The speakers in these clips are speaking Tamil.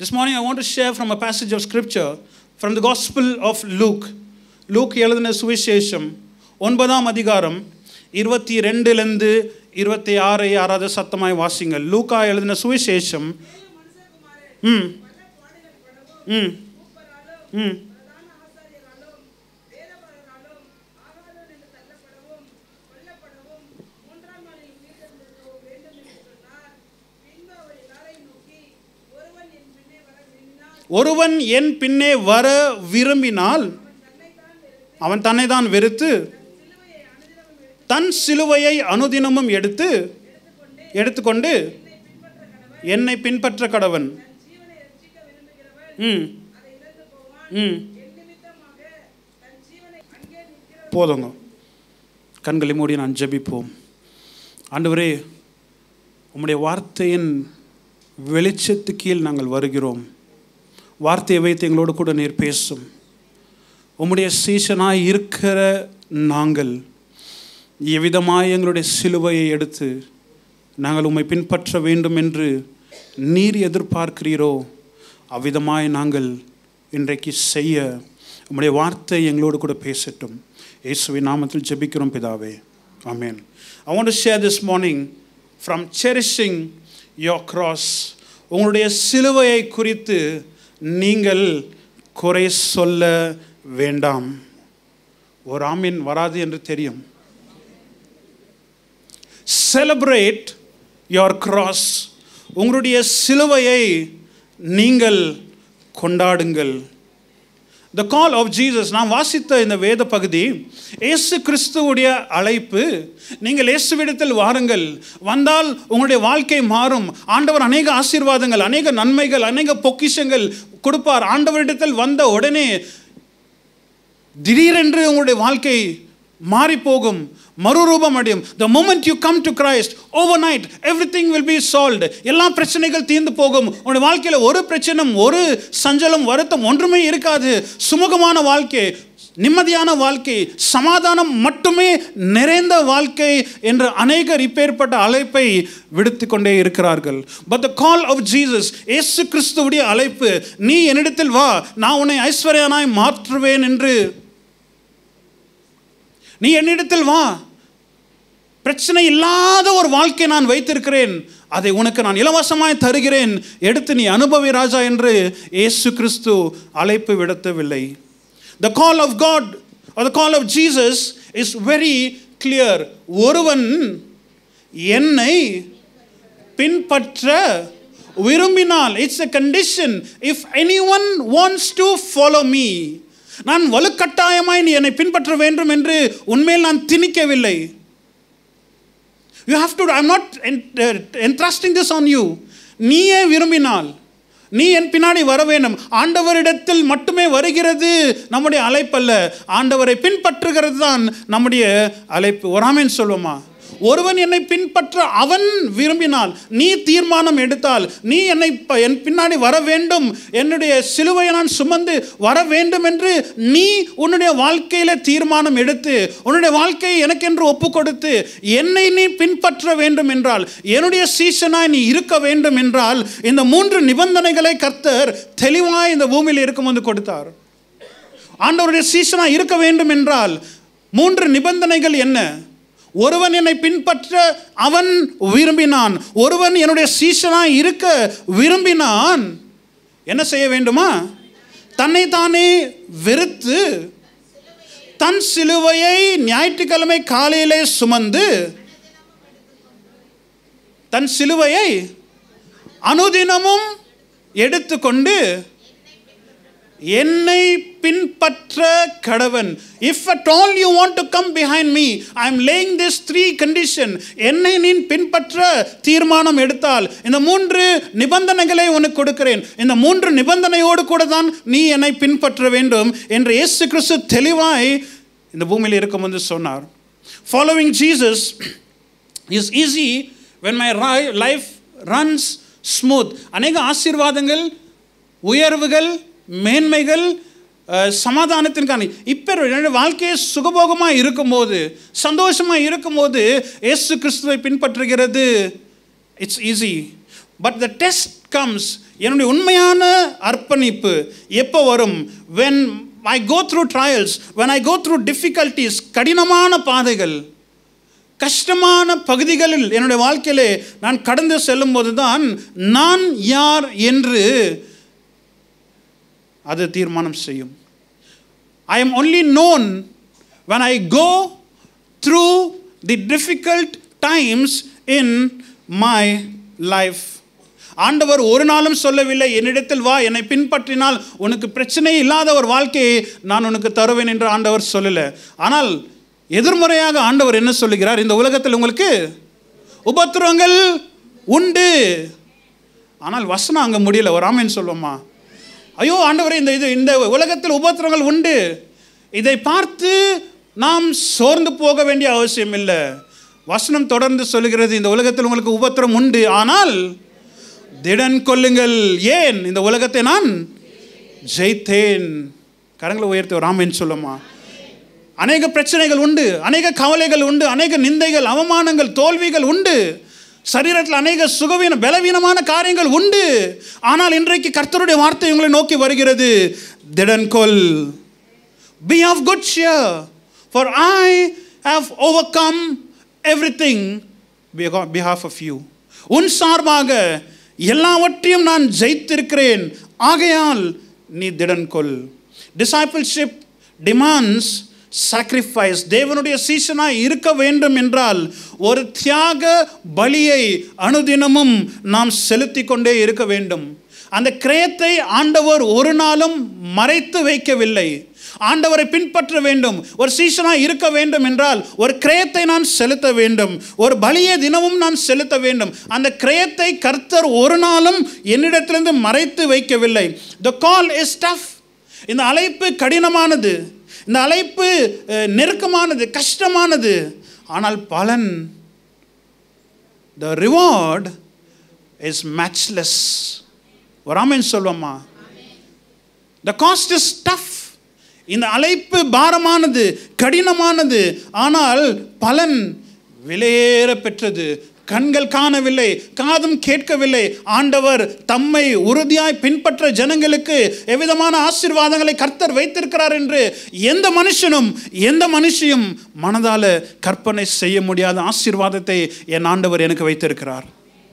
This morning I want to share from a passage of scripture from the Gospel of Luke. Luke எழுதின சுவிசேஷம் ஒன்பதாம் அதிகாரம் இருபத்தி ரெண்டுலேருந்து இருபத்தி ஆறை யாராவது சத்தமாய் வாசிங்க லூக்கா எழுதின சுவிசேஷம் ம் ம் ம் ஒருவன் என் பின்னே வர விரும்பினால் அவன் தன்னை தான் வெறுத்து தன் சிலுவையை அனுதினமும் எடுத்து எடுத்துக்கொண்டு என்னை பின்பற்ற கடவன் ம் ம் போதுங்க கண்களை மூடி நான் ஜெபிப்போம் ஆண்டவரே உம்முடைய வார்த்தையின் வெளிச்சத்து கீழ் நாங்கள் வருகிறோம் வார்த்தையை வைத்து எங்களோடு கூட நீர் பேசும் உம்முடைய சீசனாய் இருக்கிற நாங்கள் எவ்விதமாய் எங்களுடைய சிலுவையை எடுத்து நாங்கள் உம்மை பின்பற்ற வேண்டும் என்று நீர் எதிர்பார்க்கிறீரோ அவ்விதமாய் நாங்கள் இன்றைக்கு செய்ய உம்முடைய வார்த்தை எங்களோடு கூட பேசட்டும் இயேசுவின் நாமத்தில் ஜெபிக்கிறோம் பிதாவே ஆமேன் I want to share this morning from cherishing your cross உங்களுடைய சிலுவையை குறித்து நீங்கள் குறை சொல்ல வேண்டாம் ஒரு ஆமீன் வராது என்று தெரியும் செலிப்ரேட் யோர் கிராஸ் உங்களுடைய சிலுவையை நீங்கள் கொண்டாடுங்கள் த கால் ஆஃப் ஜீசஸ் நான் வாசித்த இந்த வேத பகுதி இயேசு கிறிஸ்துவுடைய அழைப்பு நீங்கள் இயேசுவிடத்தில் வாருங்கள் வந்தால் உங்களுடைய வாழ்க்கை மாறும் ஆண்டவர் அநேக ஆசீர்வாதங்கள் அநேக நன்மைகள் அநேக பொக்கிஷங்கள் கொடுப்பார் ஆண்டவரிடத்தில் வந்த உடனே திடீரென்று உங்களுடைய வாழ்க்கை மாறி போகும் மறுரூபம் அடையும் the moment you come to Christ overnight everything will be solved எல்லா பிரச்சனைகள் தீர்ந்து போகும் உங்களுடைய வாழ்க்கையில் ஒரு பிரச்சனையும் ஒரு சஞ்சலம் வருத்தம் ஒன்றுமே இருக்காது சுமூகமான வாழ்க்கை நிம்மதியான வாழ்க்கை சமாதானம் மட்டுமே நிறைந்த வாழ்க்கை என்று அநேகர் இப்பேற்பட்ட அழைப்பை விடுத்து கொண்டே இருக்கிறார்கள் but the call of Jesus ஏசு கிறிஸ்துவுடைய அழைப்பு நீ என்னிடத்தில் வா நான் உன்னை ஐஸ்வர்யனாய் மாற்றுவேன் என்று நீ என்னிடத்தில் வா பிரச்சனை இல்லாத ஒரு வாழ்க்கை நான் வைத்திருக்கிறேன் அதை உனக்கு நான் இலவசமாய் தருகிறேன் எடுத்து நீ அனுபவி ராஜா என்று இயேசு கிறிஸ்து அழைப்பு விடுத்தவில்லை the call of God the call of Jesus is very clear ஒருவன் என்னை பின்பற்ற விரும்பினால் it's a condition if anyone wants to follow me நான் வலுக்கட்டாயமாய் நீ என்னை பின்பற்ற வேண்டும் என்று உண்மையில் நான் திணிக்கவில்லை you have to I'm not entrusting this on you நீயே விரும்பினால் நீ என் பின்னாடி வர வேண்டும் ஆண்டவரிடத்தில் மட்டுமே வருகிறது நம்முடைய அழைப்பல்ல ஆண்டவரை பின்பற்றுகிறது தான் நம்முடைய அழைப்பு ஒராமேன்னு சொல்லுவோமா ஒருவன் என்னை பின்பற்ற அவன் விரும்பினால் நீ தீர்மானம் எடுத்தால் நீ என்னை என் பின்னாடி வர வேண்டும் என்னுடைய சிலுவையை நான் சுமந்து வர வேண்டும் என்று நீ உன்னுடைய வாழ்க்கையில் தீர்மானம் எடுத்து உன்னுடைய வாழ்க்கையை எனக்கென்று ஒப்பு கொடுத்து என்னை நீ பின்பற்ற வேண்டும் என்றால் என்னுடைய சீசனாய் நீ இருக்க வேண்டும் என்றால் இந்த மூன்று நிபந்தனைகளை கர்த்தர் தெளிவாய் இந்த பூமியில் இருக்கும்போது கொடுத்தார் ஆண்டவருடைய சீசனாக இருக்க வேண்டும் என்றால் மூன்று நிபந்தனைகள் என்ன ஒருவன் என்னை பின்பற்ற அவன் விரும்பினான் ஒருவன் என்னுடைய சீசனாய் இருக்க விரும்பினான் என்ன செய்ய வேண்டுமா தன்னை தானே வெறுத்து தன் சிலுவையை ஞாயிற்றுக்கிழமை காலையிலே சுமந்து தன் சிலுவையை அனுதினமும் எடுத்துக்கொண்டு என்னை பின்பற்ற கடவன் if at all you want to come behind me I am laying this three condition என்னை நீ பின்பற்ற தீர்மானம் எடுத்தால் இந்த மூன்று நிபந்தனைகளை உனக்கு கொடுக்கிறேன் இந்த மூன்று நிபந்தனையோடு கூட தான் நீ என்னை பின்பற்ற வேண்டும் என்று இயேசு கிறிஸ்து தெளிவாய் இந்த பூமியில் இருக்கும்போது சொன்னார் following Jesus is easy when my life runs smooth அநேக ஆசீர்வாதங்கள் உயர்வுகள் மேன்மைகள் சமாதானத்திற்கான இப்போ என்னுடைய வாழ்க்கையை சுகபோகமாக இருக்கும்போது சந்தோஷமாக இருக்கும்போது இயேசு கிறிஸ்துவை பின்பற்றுகிறது it's easy but the test comes என்னுடைய உண்மையான அர்ப்பணிப்பு எப்போ வரும் when I go through trials when I go through difficulties கடினமான பாதைகள் கஷ்டமான பகுதிகளில் என்னுடைய வாழ்க்கையிலே நான் கடந்து செல்லும்போது தான் நான் யார் என்று அது தீர்மானம் செய்யும் I am only known when I go through the difficult times in my life. ஆண்டவர் ஒரு நாளும் சொல்லவில்லை என்னிடத்தில் வா என்னை பின்பற்றினால் உனக்கு பிரச்சனை இல்லாத ஒரு வாழ்க்கையை நான் உனக்கு தருவேன் என்று ஆண்டவர் சொல்லலை ஆனால் எதிர்மறையாக ஆண்டவர் என்ன சொல்லுகிறார் இந்த உலகத்தில் உங்களுக்கு உபத்திரவங்கள் உண்டு ஆனால் வசனம் அங்கே முடியல ஒரு ஆமேன்னு சொல்லுவோமா ஐயோ ஆண்டவரே இந்த இது இந்த உலகத்தில் உபத்திரங்கள் உண்டு இதை பார்த்து நாம் சோர்ந்து போக வேண்டிய அவசியம் இல்லை வசனம் தொடர்ந்து சொல்லுகிறது இந்த உலகத்தில் உங்களுக்கு உபத்திரம் உண்டு ஆனால் திடன் கொள்ளுங்கள் ஏன் இந்த உலகத்தை நான் ஜெயித்தேன் கரங்களை உயர்த்தி ஒரு ஆமேன்னு சொல்லுமா அநேக பிரச்சனைகள் உண்டு அநேக கவலைகள் உண்டு அநேக நிந்தைகள் அவமானங்கள் தோல்விகள் உண்டு சரீரத்தில் அநேக சுகவீன பலவீனமான காரியங்கள் உண்டு ஆனால் இன்றைக்கு கர்த்தருடைய வார்த்தை உங்களை நோக்கி வருகிறது திடன் கொல் be of good cheer for I have overcome everything behalf of you உன் சார்பாக எல்லாவற்றையும் நான் ஜெயித்திருக்கிறேன் ஆகையால் நீ திடன் கொல் டிசைபிள்ஷிப் டிமாண்ட்ஸ் சாக்ரிஃபைஸ் தேவனுடைய சீசனாய் இருக்க வேண்டும் என்றால் ஒரு தியாக பலியை அனுதினமும் நாம் செலுத்தி கொண்டே இருக்க வேண்டும் அந்த கிரயத்தை ஆண்டவர் ஒரு நாளும் மறைத்து வைக்கவில்லை ஆண்டவரை பின்பற்ற வேண்டும் ஒரு சீசனாக இருக்க வேண்டும் என்றால் ஒரு கிரயத்தை நான் செலுத்த வேண்டும் ஒரு பலியை தினமும் நான் செலுத்த வேண்டும் அந்த கிரயத்தை கர்த்தர் ஒரு நாளும் என்னிடத்திலிருந்து மறைத்து வைக்கவில்லை த கால் இஸ் டஃப் இந்த அழைப்பு கடினமானது இந்த அழைப்பு அஹ், நெருக்கமானது கஷ்டமானது ஆனால் பலன் த ரிவார்ட் இஸ் மேட்ச்லெஸ் ஒரு ஆமேன் சொல்வோமா த காஸ்ட் இஸ் டஃப் இந்த அழைப்பு பாரமானது கடினமானது ஆனால் பலன் விலையேற பெற்றது கண்கள் காணவில்லை காதும் கேட்கவில்லை ஆண்டவர் தம்மை உறுதியாய் பின்பற்ற ஜனங்களுக்கு எவ்விதமான ஆசீர்வாதங்களை கர்த்தர் வைத்திருக்கிறார் என்று எந்த மனுஷனும் எந்த மனுஷியும் மனதால கற்பனை செய்ய முடியாத ஆசீர்வாதத்தை என் ஆண்டவர் எனக்கு வைத்திருக்கிறார்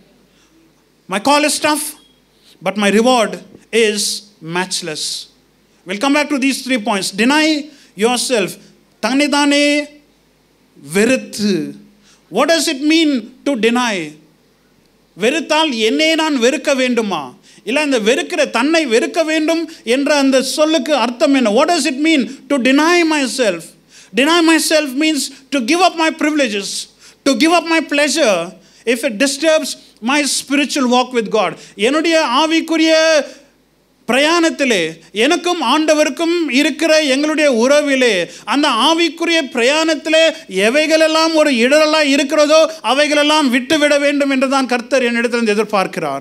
My call is tough, but my reward is matchless. We'll come back to these three points. Deny yourself. தன்னைத்தானே வெறுத்து what does it mean to deny வெறுத்தால் என்னை நான் வெறுக்க வேண்டுமா இல்லை அந்த வெறுக்கிற தன்னை வெறுக்க வேண்டும் என்ற அந்த சொல்லுக்கு அர்த்தம் என்ன what does it mean to deny myself deny myself means to give up my privileges to give up my pleasure if it disturbs my spiritual walk with god என்னுடைய ஆவிக்குரிய பிரயாணத்திலே எனக்கும் ஆண்டவருக்கும் இருக்கிற எங்களுடைய உறவிலே அந்த ஆவிக்குரிய பிரயாணத்திலே எவைகளெல்லாம் ஒரு இடரெல்லாம் இருக்கிறதோ அவைகளெல்லாம் விட்டுவிட வேண்டும் என்று தான் கர்த்தர் என்னிடத்திலிருந்து எதிர்பார்க்கிறார்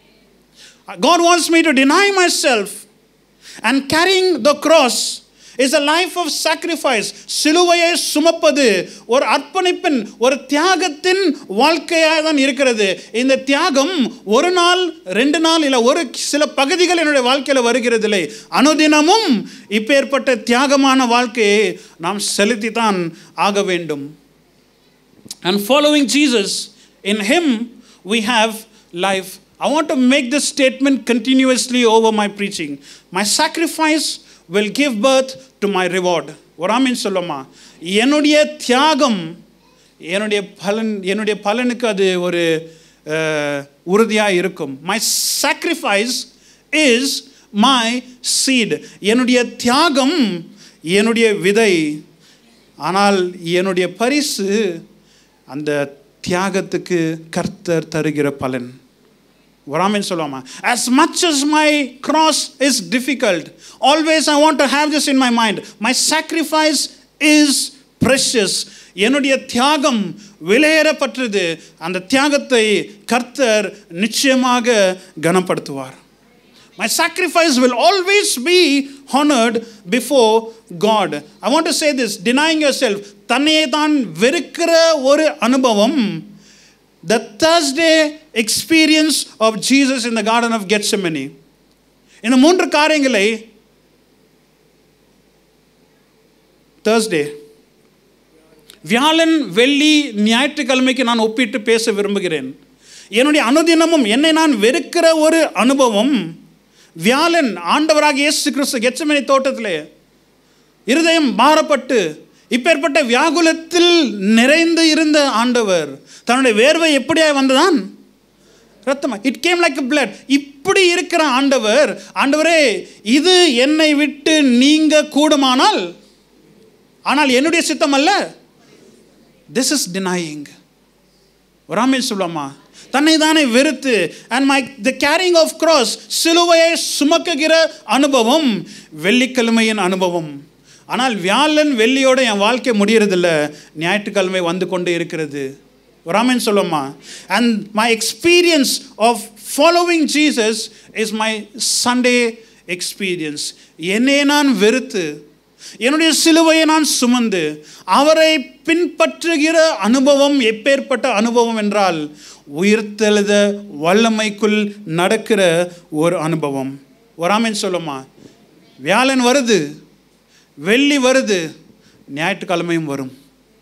God wants me to deny myself and carrying the cross is a life of sacrifice சிலுவையை சுமப்பது ஒரு அர்ப்பணிப்பின் ஒரு தியாகத்தின் வாழ்க்கையாக தான் இருக்கிறது இந்த தியாகம் ஒரு நாள் ரெண்டு நாள் இல்லை ஒரு சில பகுதிகள் என்னுடைய வாழ்க்கையில் வருகிறது இல்லை அனுதினமும் இப்பேற்பட்ட தியாகமான வாழ்க்கையை நாம் செலுத்தி தான் ஆக வேண்டும் and following Jesus, in Him we have life. I want to make this statement continuously over my preaching. My sacrifice will give birth to my reward. ஒரு ஆமீன் சொல்லுமா என்னுடைய தியாகம் என்னுடைய பலன் என்னுடைய பலனுக்கு அது ஒரு உறுதியாக இருக்கும் my sacrifice is my seed என்னுடைய தியாகம் என்னுடைய விதை ஆனால் என்னுடைய பரிசு அந்த தியாகத்துக்கு கர்த்தர் தருகிற பலன் வராமன்னு சொல்லுவாமா as much as my cross is difficult always i want to have this in my mind my sacrifice is precious என்னுடைய தியாகம் விலையேறப்பட்டது அந்த தியாகத்தை கர்த்தர் நிச்சயமாக கனப்படுத்துவார் My sacrifice will always be honored before God. I want to say this denying yourself, தன்னையே தான் வெறுக்கிற ஒரு அனுபவம் the Thursday experience of Jesus in the Garden of Gethsemane. இந்த மூன்று காரியங்களை Thursday வியாழன் வெள்ளி ஞாயிற்றுக்கிழமைக்கு நான் ஒப்பிட்டு பேச விரும்புகிறேன் என்னுடைய அனுதினமும் என்னை நான் வெறுக்கிற ஒரு அனுபவம் வியாழன் ஆண்டவராக இயேசு கிறிஸ்து கெச்சமணி தோட்டத்திலே இருதயம் பாரப்பட்டு இப்பேற்பட்ட வியாகுலத்தில் நிறைந்து இருந்த ஆண்டவர் தன்னுடைய வேர்வை எப்படியாய் வந்ததான் ரத்தமா இட் கேம் லைக் பிளட் இப்படி இருக்கிற ஆண்டவர் ஆண்டவரே இது என்னை விட்டு நீங்க கூடுமானால் ஆனால் என்னுடைய சித்தம் அல்ல திஸ் இஸ் டினாயிங் வராமே சொல்லாமா தன்னை தானே வெறுத்து and my the carrying of cross சிலுவையை சுமக்குகிற அனுபவம் வெள்ளிக்கிழமையின் அனுபவம் ஆனால் வியாழன் வெள்ளியோட என் வாழ்க்கை முடியறதில்ல ஞாயிற்றுக்கிழமை வந்து கொண்டு இருக்கிறது வராமேன்னு சொல்லுமா and my experience of following Jesus is my Sunday experience என்னை நான் வெறுத்து என்னுடைய சிலுவையை நான் சுமந்து அவரை பின்பற்றுகிற அனுபவம் எப்பேற்பட்ட அனுபவம் என்றால் உயிர்த்தெழுத வல்லமைக்குள் நடக்கிற ஒரு அனுபவம் வராமேன்னு சொல்லுமா வியாழன் வருது வெள்ளி வருது ஞாயிற்றுக்கிழமையும் வரும்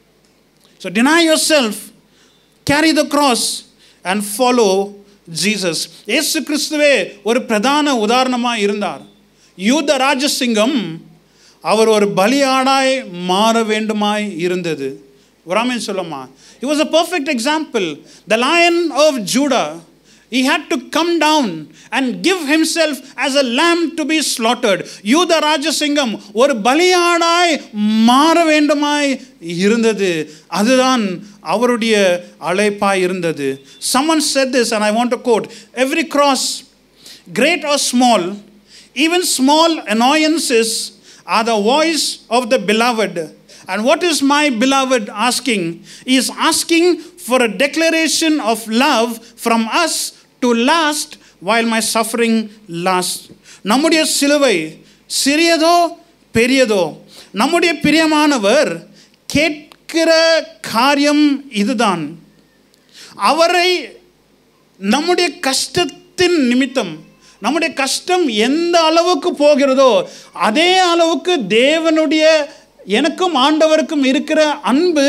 so deny yourself carry the cross and follow Jesus ஏசு கிறிஸ்துவே ஒரு பிரதான உதாரணமாக இருந்தார் யூத ராஜசிங்கம் அவர் ஒரு பலியாடாய் மாற வேண்டுமாய் இருந்தது வராமேன்னு சொல்லுமா He was a perfect example. The lion of Judah, he had to come down and give himself as a lamb to be slaughtered. யூத ராஜசிங்கம் ஒரு பலியாடாய் மாற வேண்டுமாய் இருந்தது அதுதான் அவருடைய அழைப்பாய் இருந்தது someone said this and i want to quote every cross great or small even small annoyances are the voice of the beloved and what is my beloved asking? He is asking for a declaration of love from us to last while my suffering lasts. நம்முடைய சிலுவை சிறியதோ பெரியதோ நம்முடைய பிரியமானவர் கேட்கிற காரியம் இதுதான் அவரை நம்முடைய கஷ்டத்தின் நிமித்தம் நம்முடைய கஷ்டம் எந்த அளவுக்கு போகிறதோ அதே அளவுக்கு தேவனுடைய எனக்கும் ஆண்டவருக்கும் இருக்கிற அன்பு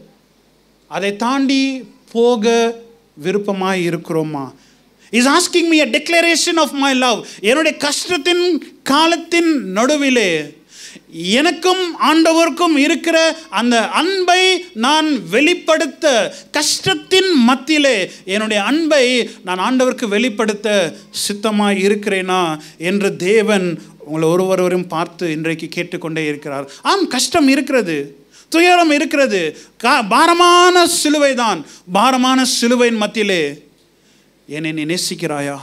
அதை தாண்டி போக விருப்பமாய் இருக்கிறோமா is asking me a declaration of my love என்னுடைய கஷ்டத்தின் காலத்தின் நடுவிலே எனக்கும் ஆண்டவருக்கும் இருக்கிற அந்த அன்பை நான் வெளிப்படுத்த கஷ்டத்தின் மத்தியிலே என்னுடைய அன்பை நான் ஆண்டவருக்கு வெளிப்படுத்த சித்தமாய் இருக்கிறேனா என்று தேவன் உங்களை ஒருவரையும் பார்த்து இன்றைக்கு கேட்டுக்கொண்டே இருக்கிறார் ஆம் கஷ்டம் இருக்கிறது துயரம் இருக்கிறது கா பாரமான சிலுவை தான் பாரமான சிலுவையின் மத்தியிலே என்னை நீ நேசிக்கிறாயா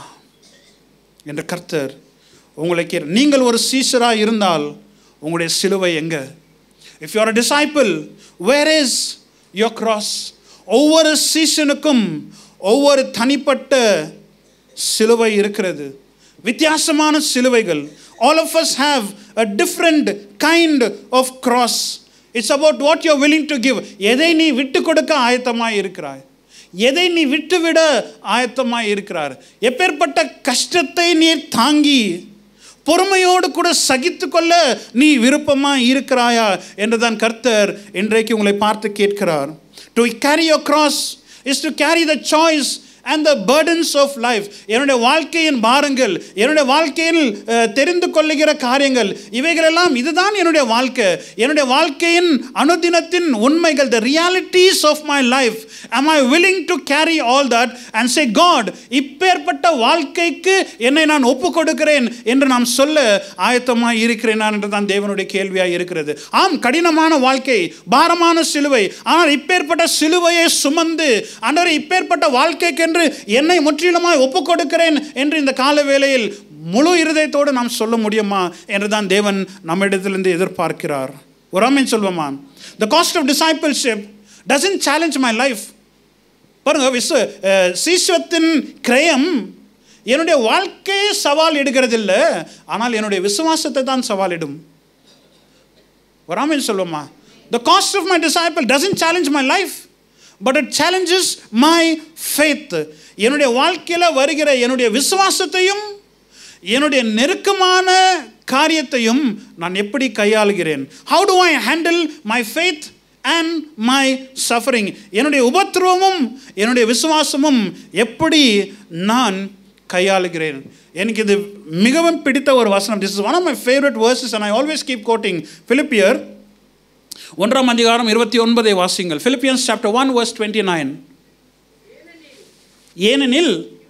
என்ற கர்த்தர் உங்களை கே நீங்கள் ஒரு சீசராக இருந்தால் உங்களுடைய சிலுவை எங்க if you are a disciple where is your cross ஒவ்வொரு சீசனுக்கும் ஒவ்வொரு தனிப்பட்ட சிலுவை இருக்கிறது வித்தியாசமான சிலுவைகள் all of us have a different kind of cross it's about what you willing to give எதை நீ விட்டு கொடுக்க ஆயத்தமாய் இருக்கிறாய் எதை நீ விட்டுவிட ஆயத்தமாய் இருக்கிறார் எப்பேற்பட்ட கஷ்டத்தை நீ தாங்கி பொறுமையோடு கூட சகித்து கொள்ள நீ விருப்பமாக இருக்கிறாயா என்று தான் கர்த்தர் இன்றைக்கு உங்களை பார்த்து கேட்கிறார் to carry your cross is to carry the choice and the burdens of life என்னுடைய வாழ்க்கையின் பாரங்கள் என்னுடைய வாழ்க்கையில் அஹ், தெரிந்து கொள்ளுகிற காரியங்கள் இவைகளெல்லாம் இதுதான் என்னுடைய வாழ்க்கை என்னுடைய வாழ்க்கையின் அனுதினத்தின் உண்மைகள் the realities of my life am I willing to carry all that and say God இப்பேற்பட்ட வாழ்க்கைக்கு என்னை நான் ஒப்பு கொடுக்கிறேன் என்று நாம் சொல்ல ஆயத்தமாக இருக்கிறேனா என்று தான் தேவனுடைய கேள்வியாக இருக்கிறது ஆம் கடினமான வாழ்க்கை பாரமான சிலுவை ஆனால் இப்பேற்பட்ட சிலுவையை சுமந்து ஆண்டவரே இப்பேற்பட்ட வாழ்க்கைக்கென்று என்னை முற்றிலுமாய் ஒப்பு கொடுக்கிறேன் என்று இந்த கால வேளையில் முழு இருதயத்தோடு நாம் சொல்ல முடியுமா என்று தான் தேவன் நம்மிடத்திலிருந்து எதிர்பார்க்கிறார் ஒரு ஆமீன் சொல்வோமா the cost of discipleship doesn't challenge my life பாருங்க விஸ்வ அஹ், சீஸ்வத்தின் கிரயம் என்னுடைய வாழ்க்கையை சவால் எடுக்கிறதில்ல ஆனால் என்னுடைய விசுவாசத்தை தான் சவாலிடும் வராமல் சொல்லுமா the cost of my disciple doesn't challenge my life but it challenges my faith என்னுடைய வாழ்க்கையில் வருகிற என்னுடைய விசுவாசத்தையும் என்னுடைய நெருக்கமான காரியத்தையும் நான் எப்படி கையாளுகிறேன் how do I handle my faith and my suffering என்னுடைய உபத்திரவமும் என்னுடைய விசுவாசமும் எப்படி நான் கையாளுகிறேன் எனக்கு இது மிகவும் பிடித்த ஒரு வசனம் this is one of my favourite verses and I always keep quoting பிலிப்பியர் ஒன்றாம் அதிகாரம் இருபத்தி ஒன்பதை வாசிங்கள் Philippians chapter one verse twenty nine ஏனெனில்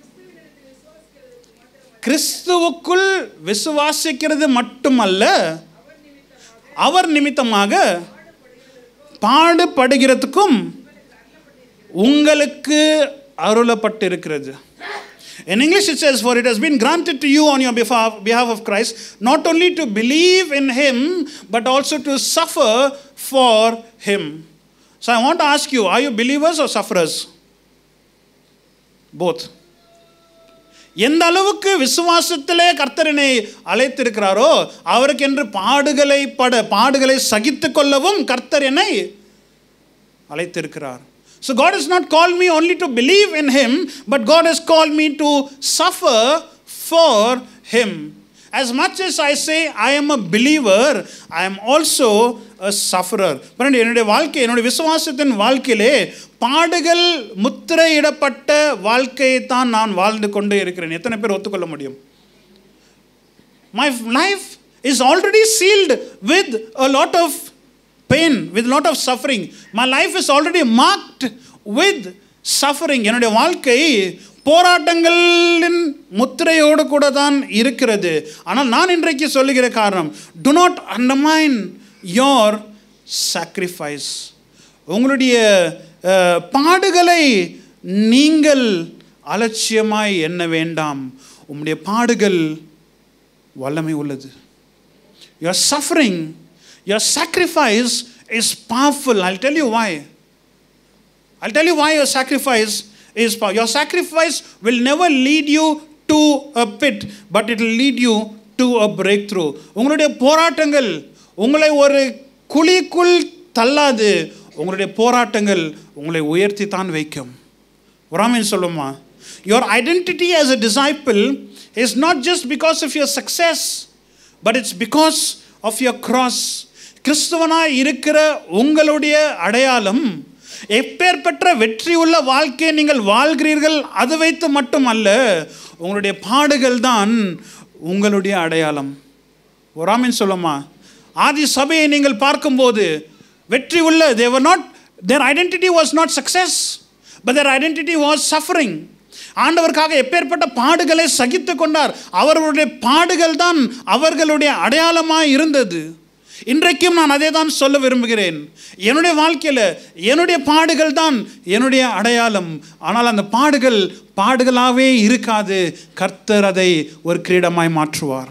கிறிஸ்துவுக்குள் விசுவாசிக்கிறது மட்டுமல்ல அவர் நிமித்தமாக பாடுபடுகிறதுக்கும் உங்களுக்கு அருளப்பட்டிருக்கிறது In English, it says, For it has been granted to you on your behalf, behalf of Christ, not only to believe in Him, but also to suffer for Him. So I want to ask you, are you believers or sufferers? Both. எந்த அளவுக்கு விசுவாசத்திலே கர்த்தரனை அழைத்திருக்கிறாரோ அவருக்கென்று பாடுகளை பட பாடுகளை சகித்து கொள்ளவும் கர்த்தர் என்னை அழைத்திருக்கிறார் So God has not called me only to believe in Him, but God has called me to suffer for Him. As much as I say I am a believer, I am also a sufferer. பாருங்க என்னுடைய வாழ்க்கை என்னுடைய விசுவாசத்தின் வாழ்க்கையிலே பாடுகள் முத்திரையிடப்பட்ட வாழ்க்கையை தான் நான் வாழ்ந்து கொண்டு இருக்கிறேன் எத்தனை பேர் ஒத்துக்கொள்ள முடியும் my life is already sealed with a lot of pain, with a lot of suffering. My life is already marked with suffering. என்னுடைய வாழ்க்கை போராட்டங்களின் முத்திரையோடு கூட தான் இருக்கிறது ஆனால் நான் இன்றைக்கு சொல்லுகிற காரணம் to not undermine your sacrifice உங்களுடைய அஹ், பாடுகளை நீங்கள் அலட்சியமாய் எண்ண வேண்டாம் உம்முடைய பாடுகள் வல்லமை உள்ளது your suffering your sacrifice is powerful i'll tell you why i'll tell you why your sacrifice is powerful your sacrifice will never lead you to a pit but it will lead you to a breakthrough உங்களுடைய போராட்டங்கள் உங்களை ஒரு குழிக்குள் தள்ளாது உங்களுடைய போராட்டங்கள் உங்களை உயர்த்தி தான் வைக்கும் ஒராமின் சொல்லுமா your identity as a disciple is not just because of your success but it's because of your cross கிறிஸ்துவனாய் இருக்கிற உங்களுடைய அடையாளம் எப்பேற்பட்ட வெற்றி உள்ள வாழ்க்கையை நீங்கள் வாழ்கிறீர்கள் அது வைத்து மட்டுமல்ல உங்களுடைய பாடுகள் தான் உங்களுடைய அடையாளம் ஒராமின் சொல்லுமா ஆதி சபையை நீங்கள் பார்க்கும்போது வெற்றி உள்ள they were not their identity was not success but their identity was suffering ஆண்டவருக்காக எப்பேற்பட்ட பாடுகளை சகித்து கொண்டார் அவர்களுடைய பாடுகள் தான் அவர்களுடைய அடையாளமாக இருந்தது இன்றைக்கும் நான் அதே தான் சொல்ல விரும்புகிறேன் என்னுடைய வாழ்க்கையில் என்னுடைய பாடுகள் தான் என்னுடைய அடையாளம் ஆனால் அந்த பாடுகள் பாடுகளாகவே இருக்காது கர்த்தர் அதை ஒரு கிரீடமாய் மாற்றுவார்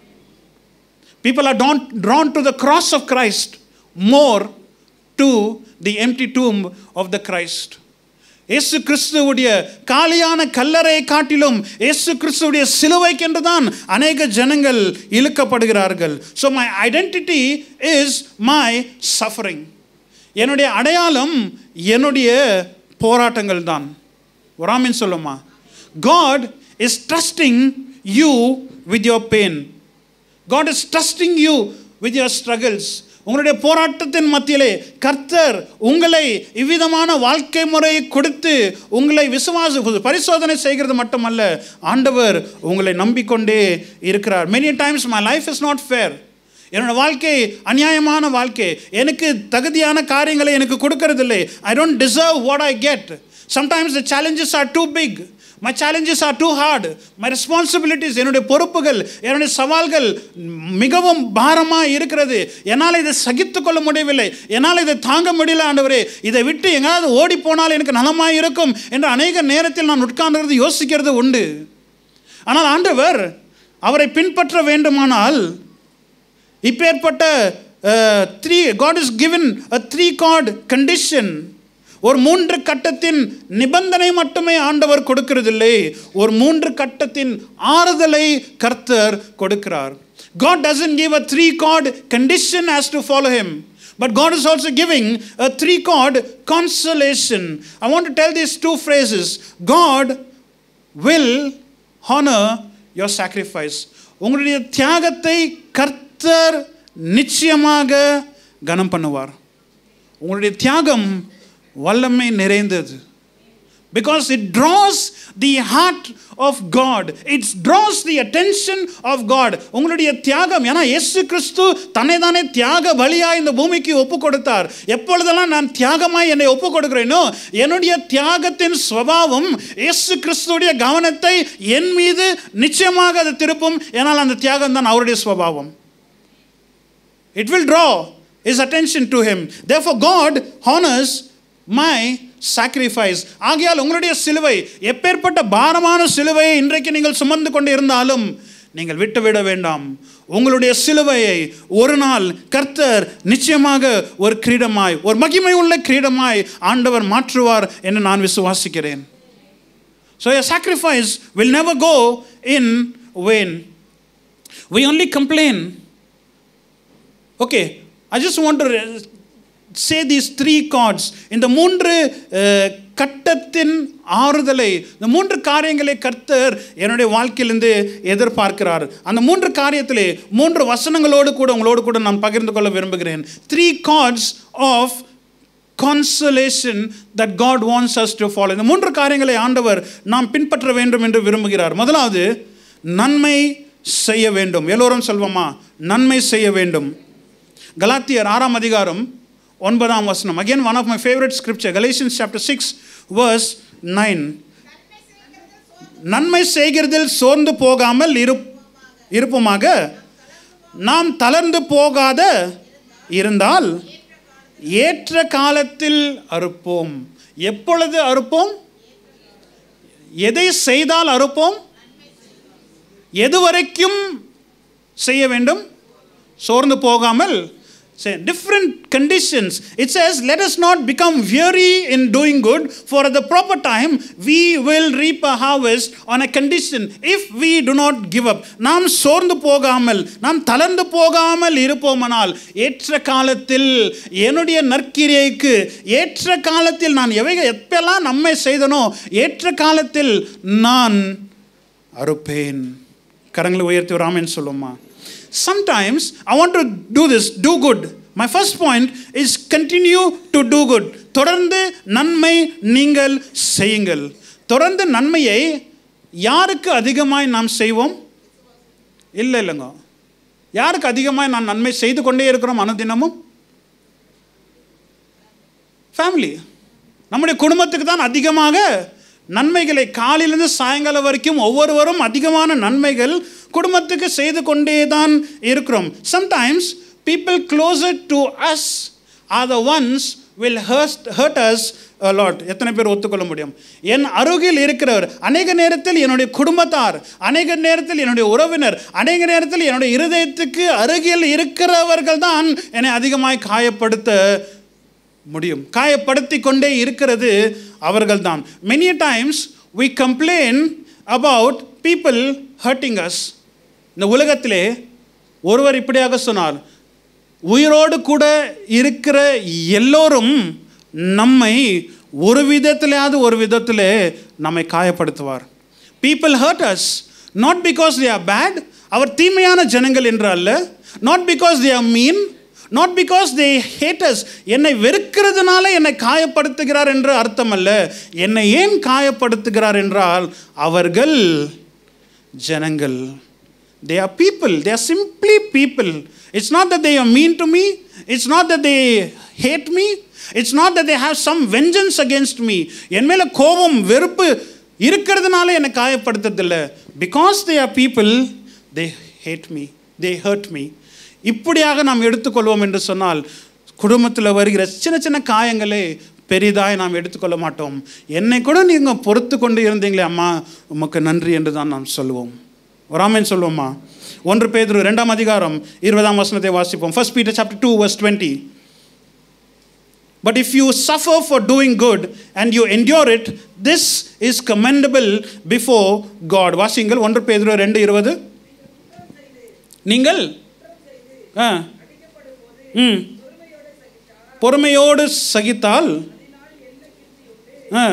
people are drawn, drawn to the cross of Christ more to the empty tomb of the Christ. இயேசு கிறிஸ்துவுடைய காலியான கல்லறையை காட்டிலும் இயேசு கிறிஸ்துவுடைய சிலுவைக்கென்று தான் அநேக ஜனங்கள் இழுக்கப்படுகிறார்கள் so my identity is my suffering என்னுடைய அடையாளம் என்னுடைய போராட்டங்கள் தான் ஒராமின் சொல்லுமா God is trusting you with your pain God is trusting you with your struggles உங்களுடைய போராட்டத்தின் மத்தியிலே கர்த்தர் உங்களை இவ்விதமான வாழ்க்கை முறையை கொடுத்து உங்களை விசுவாச பரிசோதனை செய்கிறது மட்டுமல்ல ஆண்டவர் உங்களை நம்பிக்கொண்டே இருக்கிறார் many times my life is not fair என்னோட வாழ்க்கை அநியாயமான வாழ்க்கை எனக்கு தகுதியான காரியங்களை எனக்கு கொடுக்கறதில்லை I don't deserve what I get sometimes the challenges are too big my challenges are too hard my responsibilities என்னுடைய பொறுப்புகள் என்னுடைய சவால்கள் மிகவும் பாரமாக இருக்கிறது என்னால் இதை சகித்து கொள்ள முடியவில்லை என்னால் இதை தாங்க முடியல ஆண்டவரே இதை விட்டு எங்காவது ஓடி போனால் எனக்கு நலமாக இருக்கும் என்று அநேக நேரத்தில் நான் உட்கார்ந்து யோசிக்கிறது உண்டு ஆனால் ஆண்டவர் அவரை பின்பற்ற வேண்டுமானால் இப்பேற்பட்ட three God is given a three card condition ஒரு மூன்று கட்டத்தின் நிபந்தனை மட்டுமே ஆண்டவர் கொடுக்கிறதில்லை ஒரு மூன்று கட்டத்தின் ஆறுதலை கர்த்தர் கொடுக்கிறார் God doesn't give a three chord condition as to follow him. But God is also giving a three chord consolation. I want to tell these two phrases God will honor your sacrifice. உங்களுடைய தியாகத்தை கர்த்தர் நிச்சயமாக கனம் பண்ணுவார் உங்களுடைய தியாகம் வல்லமை நிறைந்தது because it draws the heart of God. It draws the attention of God. உங்களுடைய தியாகம் ஏன்னா இயேசு கிறிஸ்து தன்னை தானே தியாக பலியாய் இந்த பூமிக்கு ஒப்பு கொடுத்தார் எப்பொழுதெல்லாம் நான் தியாகமாய் என்னை ஒப்பு கொடுக்கிறேனோ என்னுடைய தியாகத்தின் சுவாவம் இயேசு கிறிஸ்துடைய கவனத்தை என் மீது நிச்சயமாக அது திருப்பும் ஏன்னால் அந்த தியாகம் தான் அவருடைய சுவாவம் it will draw his attention to him. Therefore, God honors my sacrifice. ஆகையால் உங்களுடைய சிலுவை எப்பேற்பட்ட பாரமான சிலுவையை இன்றைக்கு நீங்கள் சுமந்து கொண்டு இருந்தாலும் நீங்கள் விட்டுவிட வேண்டாம் உங்களுடைய சிலுவையை ஒரு நாள் கர்த்தர் நிச்சயமாக ஒரு கிரீடமாய் ஒரு மகிமை உள்ள கிரீடமாய் ஆண்டவர் மாற்றுவார் என்று நான் விசுவாசிக்கிறேன் So your sacrifice will never go in vain. We only complain okay I just want to say these three cards இந்த மூன்று அஹ், கட்டத்தின் ஆறுதலை இந்த மூன்று காரியங்களை கர்த்தர் என்னுடைய வாழ்க்கையிலிருந்து எதிர்பார்க்கிறார் அந்த மூன்று காரியத்திலே மூன்று வசனங்களோடு கூட உங்களோடு கூட நான் பகிர்ந்து கொள்ள விரும்புகிறேன் three cards of consolation that God wants us to follow இந்த மூன்று காரியங்களை ஆண்டவர் நாம் பின்பற்ற வேண்டும் என்று விரும்புகிறார் முதலாவது நன்மை செய்ய வேண்டும் எல்லோரும் சொல்வோமா நன்மை செய்ய வேண்டும் கலாத்தியர் ஆறாம் அதிகாரம் ஒன்பதாம் வசனம் again one of my favourite scripture Galatians chapter six verse nine நன்மை செய்கிறதில் சோர்ந்து போகாமல் இரு இருப்போமாக நாம் தளர்ந்து போகாத இருந்தால் ஏற்ற காலத்தில் அறுப்போம் எப்பொழுது அறுப்போம் எதை செய்தால் அறுப்போம் எது வரைக்கும் செய்ய வேண்டும் சோர்ந்து போகாமல் different conditions it says let us not become weary in doing good for at the proper time we will reap a harvest on a condition if we do not give up நாம் சோர்ந்து போகாமல் நாம் தளர்ந்து போகாமல் இருப்போமானால் ஏற்ற காலத்தில் என்னுடைய நற்கிரியைக்கு ஏற்ற காலத்தில் நான் எவை எப்பெல்லாம் நன்மை செய்தனோ ஏற்ற காலத்தில் நான் அறுப்பேன் கரங்களை உயர்த்தி ராமன் சொல்லுமா sometimes I want to do this, do good. My first point is continue to do good. தொடர்ந்து நன்மை நீங்கள் செய்யுங்கள் தொடர்ந்து நன்மையை யாருக்கு அதிகமாய் நாம் செய்வோம் இல்லை இல்லைங்க யாருக்கு அதிகமாய் நான் நன்மை செய்து கொண்டே இருக்கிறோம் அனுதினமும் ஃபேமிலி நம்முடைய குடும்பத்துக்கு தான் அதிகமாக நன்மைகளை காலையிலிருந்து சாயங்காலம் வரைக்கும் ஒவ்வொருவரும் அதிகமான நன்மைகள் குடும்பத்துக்கு செய்து கொண்டே தான் இருக்கிறோம் sometimes people closer to us are the ones will hurt hurt us lot எத்தனை பேர் ஒத்துக்கொள்ள முடியும் என் அருகில் இருக்கிறவர் அநேக நேரத்தில் என்னுடைய குடும்பத்தார் அநேக நேரத்தில் என்னுடைய உறவினர் அநேக நேரத்தில் என்னுடைய இருதயத்துக்கு அருகில் இருக்கிறவர்கள் தான் என்னை அதிகமாய் காயப்படுத்த முடியும் காயப்படுத்தி கொண்டே இருக்கிறது அவர்கள்தான் many times we complain about people hurting us இந்த உலகத்திலே ஒருவர் இப்படியாக சொன்னார் உயிரோடு கூட இருக்கிற எல்லோரும் நம்மை ஒரு விதத்திலேயாவது ஒரு விதத்தில் நம்மை காயப்படுத்துவார் people hurt us not because they are bad அவர் தீமையான ஜனங்கள் என்று அல்ல not because they are mean not because they hates என்னை வெறுக்கிறதுனால என்னை காயப்படுத்துகிறார் என்று அர்த்தம் அல்ல என்னை ஏன் காயப்படுத்துகிறார் என்றால் அவர்கள் ஜனங்கள் they are people they are simply people it's not that they are mean to me it's not that they hate me it's not that they have some vengeance against me என் மேலே கோபம் வெறுப்பு இருக்கிறதுனால என்னை காயப்படுத்துறதில்ல because they are people they hate me they hurt me இப்படியாக நாம் எடுத்துக்கொள்வோம் என்று சொன்னால் குடும்பத்தில் வருகிற சின்ன சின்ன காயங்களே பெரிதாய் நாம் எடுத்துக்கொள்ள மாட்டோம் என்னை கூட நீங்கள் பொறுத்து கொண்டு இருந்தீங்களே அம்மா உமக்கு நன்றி என்று தான் நாம் சொல்லுவோம் ராமன் சொல்லுவோம்மா ஒன்று பேதுரு ரெண்டாம் அதிகாரம் இருபதாம் வசனத்தை வாசிப்போம் first Peter chapter two verse twenty But if you suffer for doing good and you endure it, this is commendable before God. வாசிங்கள் ஒன்று பேதுரு ரெண்டு இருபது நீங்கள் ஆ ம் பொறுமையோடு சகித்தால் ஆ.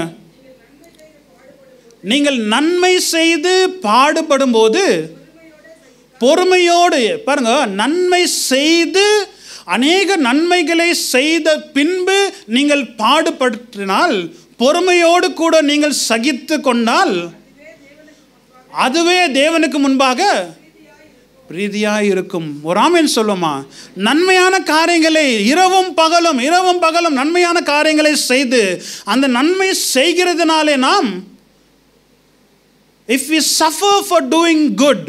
நீங்கள் நன்மை செய்து பாடுபடும்போது பொறுமையோடு பாருங்க நன்மை செய்து அநேக நன்மைகளை செய்த பின்பு நீங்கள் பாடுபடுத்தினால் பொறுமையோடு கூட நீங்கள் சகித்து கொண்டால் அதுவே தேவனுக்கு முன்பாக பிரீதியாய் இருக்கும் ஒரு ஆமேன் சொல்லுமா நன்மையான காரியங்களை இரவும் பகலும் இரவும் பகலும் நன்மையான காரியங்களை செய்து அந்த நன்மை செய்கிறதுனாலே நாம் if we suffer for doing good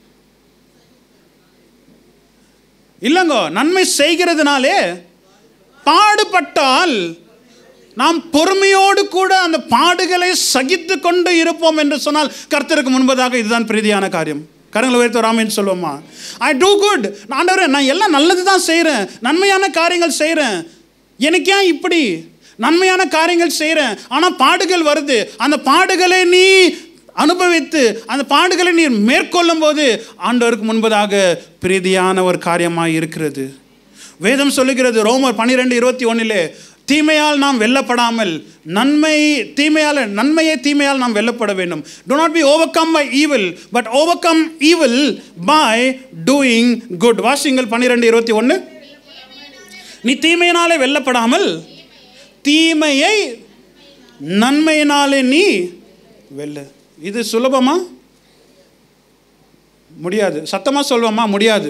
இல்லைங்கோ நன்மை செய்கிறதுனாலே பாடுபட்டால் நாம் பொறுமையோடு கூட அந்த பாடுகளை சகித்து கொண்டு இருப்போம் என்று சொன்னால் கர்த்தருக்கு முன்பதாக இதுதான் பிரீதியான காரியம் கரங்களை உயர்த்த ராமேன்னு சொல்லுவோமா ஐ டூ குட் ஆண்டவரே நான் எல்லாம் நல்லது தான் செய்கிறேன் நன்மையான காரியங்கள் செய்கிறேன் எனக்கு ஏன் இப்படி நன்மையான காரியங்கள் செய்கிறேன் ஆனால் பாடுகள் வருது அந்த பாடுகளை நீ அனுபவித்து அந்த பாடுகளை நீ மேற்கொள்ளும் போது ஆண்டவருக்கு முன்பதாக பிரீதியான ஒரு காரியமாக இருக்கிறது வேதம் சொல்லுகிறது ரோமர் பன்னிரெண்டு இருபத்தி ஒன்றிலே தீமையால் நாம் வெல்லப்படாமல் நன்மை தீமையால் நன்மையை தீமையால் நாம் வெல்லப்பட வேண்டும் do not be overcome by evil but overcome evil by doing good வாசிங்கள் பன்னிரெண்டு இருபத்தி ஒன்று நீ தீமையினாலே வெல்லப்படாமல் தீமையை நன்மையினாலே நீ வெல்ல இது சுலபமா முடியாது சத்தமா சொல்வோமா முடியாது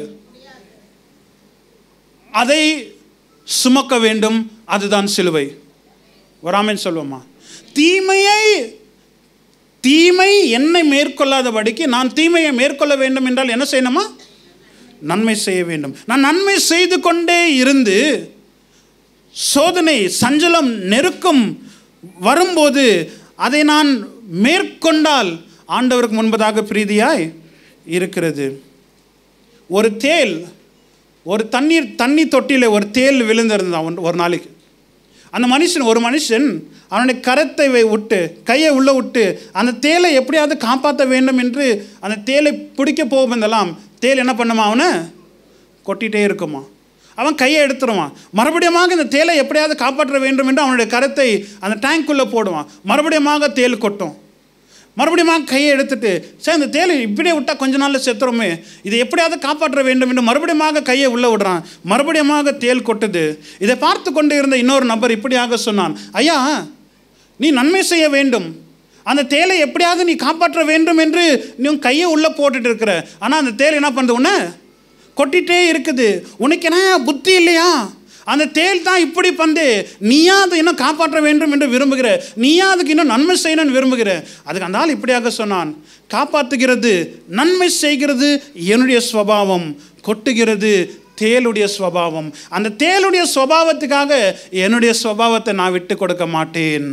அதை சுமக்க வேண்டும் அதுதான் சிலுவை வராமன் சொல்வோமா தீமையை தீமை என்னை மேற்கொள்ளாதபடிக்கு நான் தீமையை மேற்கொள்ள வேண்டும் என்றால் என்ன செய்யணுமா நன்மை செய்ய வேண்டும் நான் நன்மை செய்து கொண்டே இருந்து சோதனை சஞ்சலம் நெருக்கம் வரும்போது அதை நான் மேற்கொண்டால் ஆண்டவருக்கு முன்பதாக பிரீதியாய் இருக்கிறது ஒரு தேல் ஒரு தண்ணீர் தண்ணி தொட்டியில் ஒரு தேல் விழுந்திருந்தான் ஒன்- ஒரு நாளைக்கு அந்த மனுஷன் ஒரு மனுஷன் அவனுடைய கரத்தை வை- விட்டு கையை உள்ளே விட்டு அந்த தேலை எப்படியாவது காப்பாற்ற வேண்டும் என்று அந்த தேலை பிடிக்க போகும்போதெல்லாம் தேல் என்ன பண்ணுமா அவனை கொட்டிகிட்டே இருக்குமா அவன் கையை எடுத்துருவான் மறுபடியுமாக இந்த தேலை எப்படியாவது காப்பாற்ற வேண்டும் என்று அவனுடைய கரத்தை அந்த டேங்க்குள்ளே போடுவான் மறுபடியுமாக தேல் கொட்டும் மறுபடியும் கையை எடுத்துட்டு சரி இந்த தேலை இப்படியே விட்டால் கொஞ்ச நாளில் செத்துறோமே இதை எப்படியாவது காப்பாற்ற வேண்டும் என்று மறுபடியும் கையை உள்ளே விடுறான் மறுபடியும் தேல் கொட்டுது இதை பார்த்து கொண்டு இருந்த இன்னொரு நபர் இப்படியாக சொன்னான் ஐயா நீ நன்மை செய்ய வேண்டும் அந்த தேலை எப்படியாவது நீ காப்பாற்ற வேண்டும் என்று நீ உன் கையை உள்ளே போட்டுட்டு இருக்கிற ஆனால் அந்த தேல் என்ன பண்ணுது உன்னை கொட்டிகிட்டே இருக்குது உனக்கு என்ன புத்தி இல்லையா அந்த தேல் தான் இப்படி பந்து நீயா அதை இன்னும் காப்பாற்ற வேண்டும் என்று விரும்புகிற நீயா அதுக்கு இன்னும் நன்மை செய்யணும்னு விரும்புகிற அதுக்கு அந்த ஆள் இப்படியாக சொன்னான் காப்பாற்றுகிறது நன்மை செய்கிறது என்னுடைய ஸ்வபாவம் கொட்டுகிறது தேலுடைய ஸ்வபாவம் அந்த தேலுடைய ஸ்வபாவத்துக்காக என்னுடைய ஸ்வபாவத்தை நான் விட்டு கொடுக்க மாட்டேன்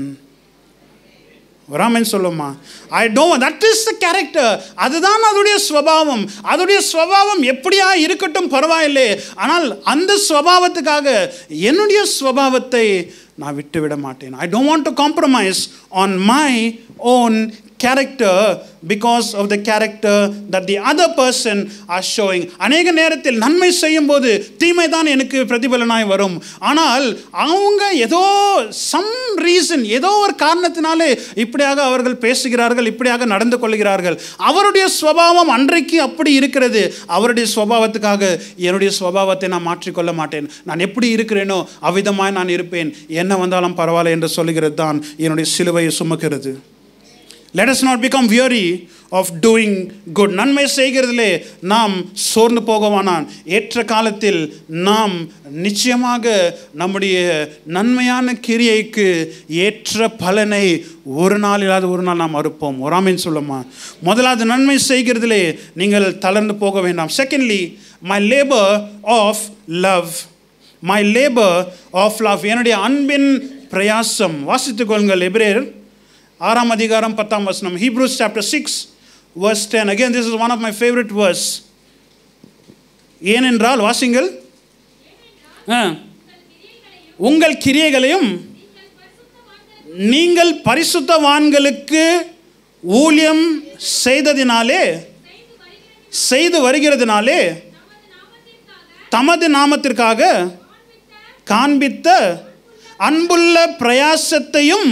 வராமன் சொல்லுமா I do that is the character அதுதான் அதோடைய ஸ்வபாவம் அதோடைய ஸ்வபாவம் எப்படியா இருக்கட்டும் பரவாயில்லை ஆனால் அந்த ஸ்வபாவத்துக்காக என்னுடைய ஸ்வபாவத்தை நான் விட்டு விட மாட்டேன் I don't want to compromise on my own character because of the character that the other person are showing அநேக நேரத்தில் நன்மை செய்யும் போது தீமை தான் எனக்கு பிரதிபலனாய் வரும் ஆனால் அவங்க ஏதோ சம் ரீசன் ஏதோ ஒரு காரணத்தினாலே இப்படியாக அவர்கள் பேசுகிறார்கள் இப்படியாக நடந்து கொள்கிறார்கள் அவருடைய ஸ்வபாவம் அன்றைக்கு அப்படி இருக்கிறது அவருடைய ஸ்வபாவத்துக்காக என்னுடைய ஸ்வபாவத்தை நான் மாற்றிக்கொள்ள மாட்டேன் நான் எப்படி இருக்கிறேனோ அவ்விதமாய் நான் இருப்பேன் என்ன வந்தாலும் பரவாயில்லை என்று சொல்லுகிறது தான் என்னுடைய சிலுவையை சுமக்கிறது let us not become weary of doing good நன்மை செய்கிறதிலே நாம் சோர்ந்து போகவானான் ஏற்ற காலத்தில் நாம் நிச்சயமாக நம்முடைய நன்மையான கிரியைக்கு ஏற்ற பலனை ஒரு நாள் இல்லாத ஒரு நாள் நாம் அறுப்போம் ஒராமின்னு சொல்லுமா முதலாவது நன்மை செய்கிறதிலே நீங்கள் தளர்ந்து போக வேண்டாம் secondly my labour of love my labour of love என்னுடைய அன்பின் பிரயாசம் வாசித்துக் கொள்ளுங்கள் எபிரேயர் ஆறாம் அதிகாரம் பத்தாம் வசனம் Hebrews chapter six verse ten again this is one of my favourite verse ஏனென்றால் வாசிங்கள் ஆ. உங்கள் கிரியைகளையும் நீங்கள் பரிசுத்தவான்களுக்கு ஊழியம் செய்ததினாலே செய்து வருகிறதுனாலே தமது நாமத்திற்காக காண்பித்த அன்புள்ள பிரயாசத்தையும்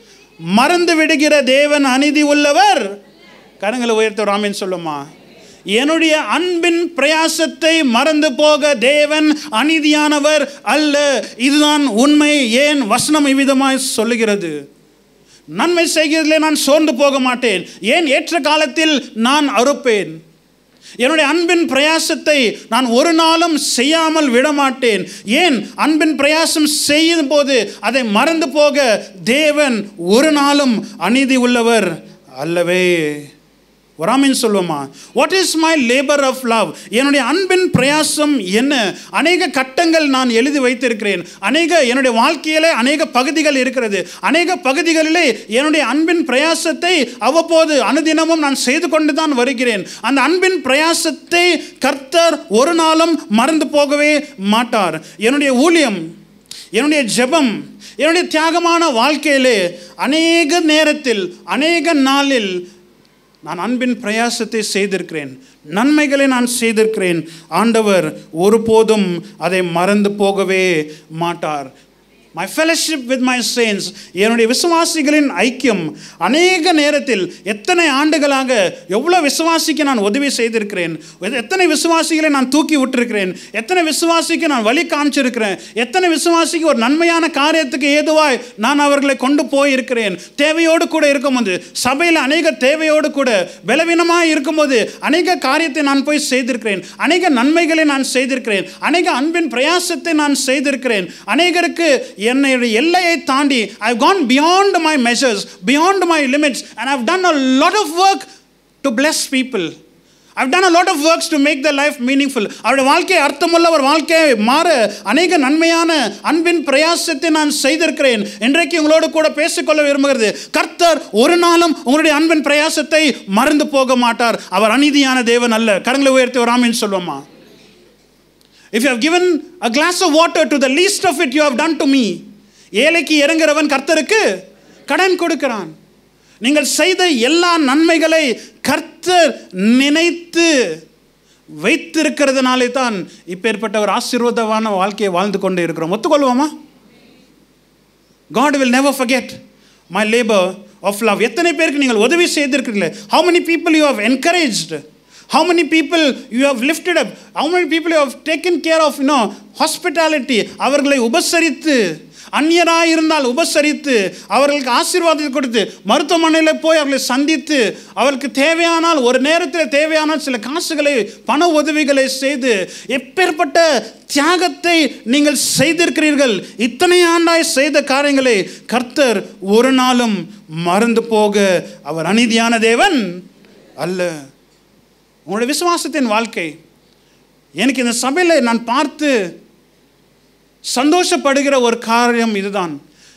மறந்து விடுகிற தேவன் அநீதி உள்ளவர் கரங்களை உயர்த்த ராமன் சொல்லுமா என்னுடைய அன்பின் பிரயாசத்தை மறந்து போக தேவன் அநீதியானவர் அல்ல இதுதான் உண்மை ஏன் வசனம் இவ்விதமாய் சொல்லுகிறது நன்மை செய்கிறதிலே நான் சோர்ந்து போக மாட்டேன் ஏன் ஏற்ற காலத்தில் நான் அறுப்பேன் என்னுடைய அன்பின் பிரயாசத்தை நான் ஒரு நாளும் செய்யாமல் விட மாட்டேன் ஏன் அன்பின் பிரயாசம் செய்யும் போது அதை மறந்து போக தேவன் ஒரு நாளும் அநீதி உள்ளவர் அல்லவே ஒராமின் சொல்லுவோமா what is my labour of love என்னுடைய அன்பின் பிரயாசம் என்ன அநேக கட்டங்கள் நான் எழுதி வைத்திருக்கிறேன் அநேக என்னுடைய வாழ்க்கையிலே அநேக பகுதிகள் இருக்கிறது அநேக பகுதிகளிலே என்னுடைய அன்பின் பிரயாசத்தை அவ்வப்போது அனுதினமும் நான் செய்து கொண்டு தான் வருகிறேன் அந்த அன்பின் பிரயாசத்தை கர்த்தர் ஒரு நாளும் மறந்து போகவே மாட்டார் என்னுடைய ஊழியம் என்னுடைய ஜெபம் என்னுடைய தியாகமான வாழ்க்கையிலே அநேக நேரத்தில் அநேக நாளில் நான் அன்பின் பிரயாசத்தை செய்திருக்கிறேன் நன்மைகளை நான் செய்திருக்கிறேன் ஆண்டவர் ஒருபோதும் அதை மறந்து போகவே மாட்டார் my fellowship with my saints என்னுடைய விசுவாசிகளின் ஐக்கியம் அநேக நேரத்தில் எத்தனை ஆண்டுகளாக எவ்வளோ விசுவாசிக்கு நான் உதவி செய்திருக்கிறேன் எத்தனை விசுவாசிகளை நான் தூக்கி விட்டுருக்கிறேன் எத்தனை விசுவாசிக்கு நான் வழி காமிச்சிருக்கிறேன் எத்தனை விசுவாசிக்கு ஒரு நன்மையான காரியத்துக்கு ஏதுவாய் நான் அவர்களை கொண்டு போயிருக்கிறேன் தேவையோடு கூட இருக்கும்போது சபையில் அநேக தேவையோடு கூட பலவீனமாக இருக்கும்போது அநேக காரியத்தை நான் போய் செய்திருக்கிறேன் அநேக நன்மைகளை நான் செய்திருக்கிறேன் அநேக அன்பின் பிரயாசத்தை நான் செய்திருக்கிறேன் அநேகருக்கு என்னுடைய எல்லையை தாண்டி I gone beyond my measures beyond my limits and I've done a lot of work to bless people I've done a lot of works to make the life meaningful அவருடைய வாழ்க்கை அர்த்தமுள்ள ஒரு வாழ்க்கையை மாற அநேக நன்மையான அன்பின் பிரயாசத்தை நான் செய்திருக்கிறேன் இன்றைக்கு உங்களோடு கூட பேசிக்கொள்ள விரும்புகிறது கர்த்தர் ஒரு நாளும் உங்களுடைய அன்பின் பிரயாசத்தை மறந்து போக மாட்டார் அவர் அநீதியான தேவன் அல்ல கரங்களை உயர்த்தி ஒரு ஆமின்னு சொல்லுவோமா if you have given a glass of water to the least of it you have done to me ஏழைக்கு இறங்குறவன் கர்த்தருக்கு கடன் கொடுக்கிறான் நீங்கள் செய்த எல்லா நன்மைகளை கர்த்தர் நினைத்து வைத்திருக்கிறதுனாலே தான் இப்பேற்பட்ட ஒரு ஆசீர்வாதமான வாழ்க்கையை வாழ்ந்து கொண்டு இருக்கிறோம் ஒத்துக்கொள்வோமா God will never forget my labour of love எத்தனை பேருக்கு நீங்கள் உதவி செய்திருக்கிறீங்களே how many people you have encouraged how many people you have lifted up how many people you have taken care of you know hospitality அவர்களை உபசரித்து அந்நியராக இருந்தால் உபசரித்து அவர்களுக்கு ஆசீர்வாதத்தை கொடுத்து மருத்துவமனையில் போய் அவர்களை சந்தித்து அவர்களுக்கு தேவையானால் ஒரு நேரத்தில் தேவையானால் சில காசுகளை பண உதவிகளை செய்து எப்பேற்பட்ட தியாகத்தை நீங்கள் செய்திருக்கிறீர்கள் இத்தனை ஆண்டாய் செய்த காரியங்களை கர்த்தர் ஒரு நாளும் மறந்து போக அவர் அநீதியான தேவன் அல்ல உங்களுடைய விசுவாசத்தின் வாழ்க்கை எனக்கு இந்த சபையில் நான் பார்த்து சந்தோஷப்படுகிற ஒரு காரியம் இதுதான்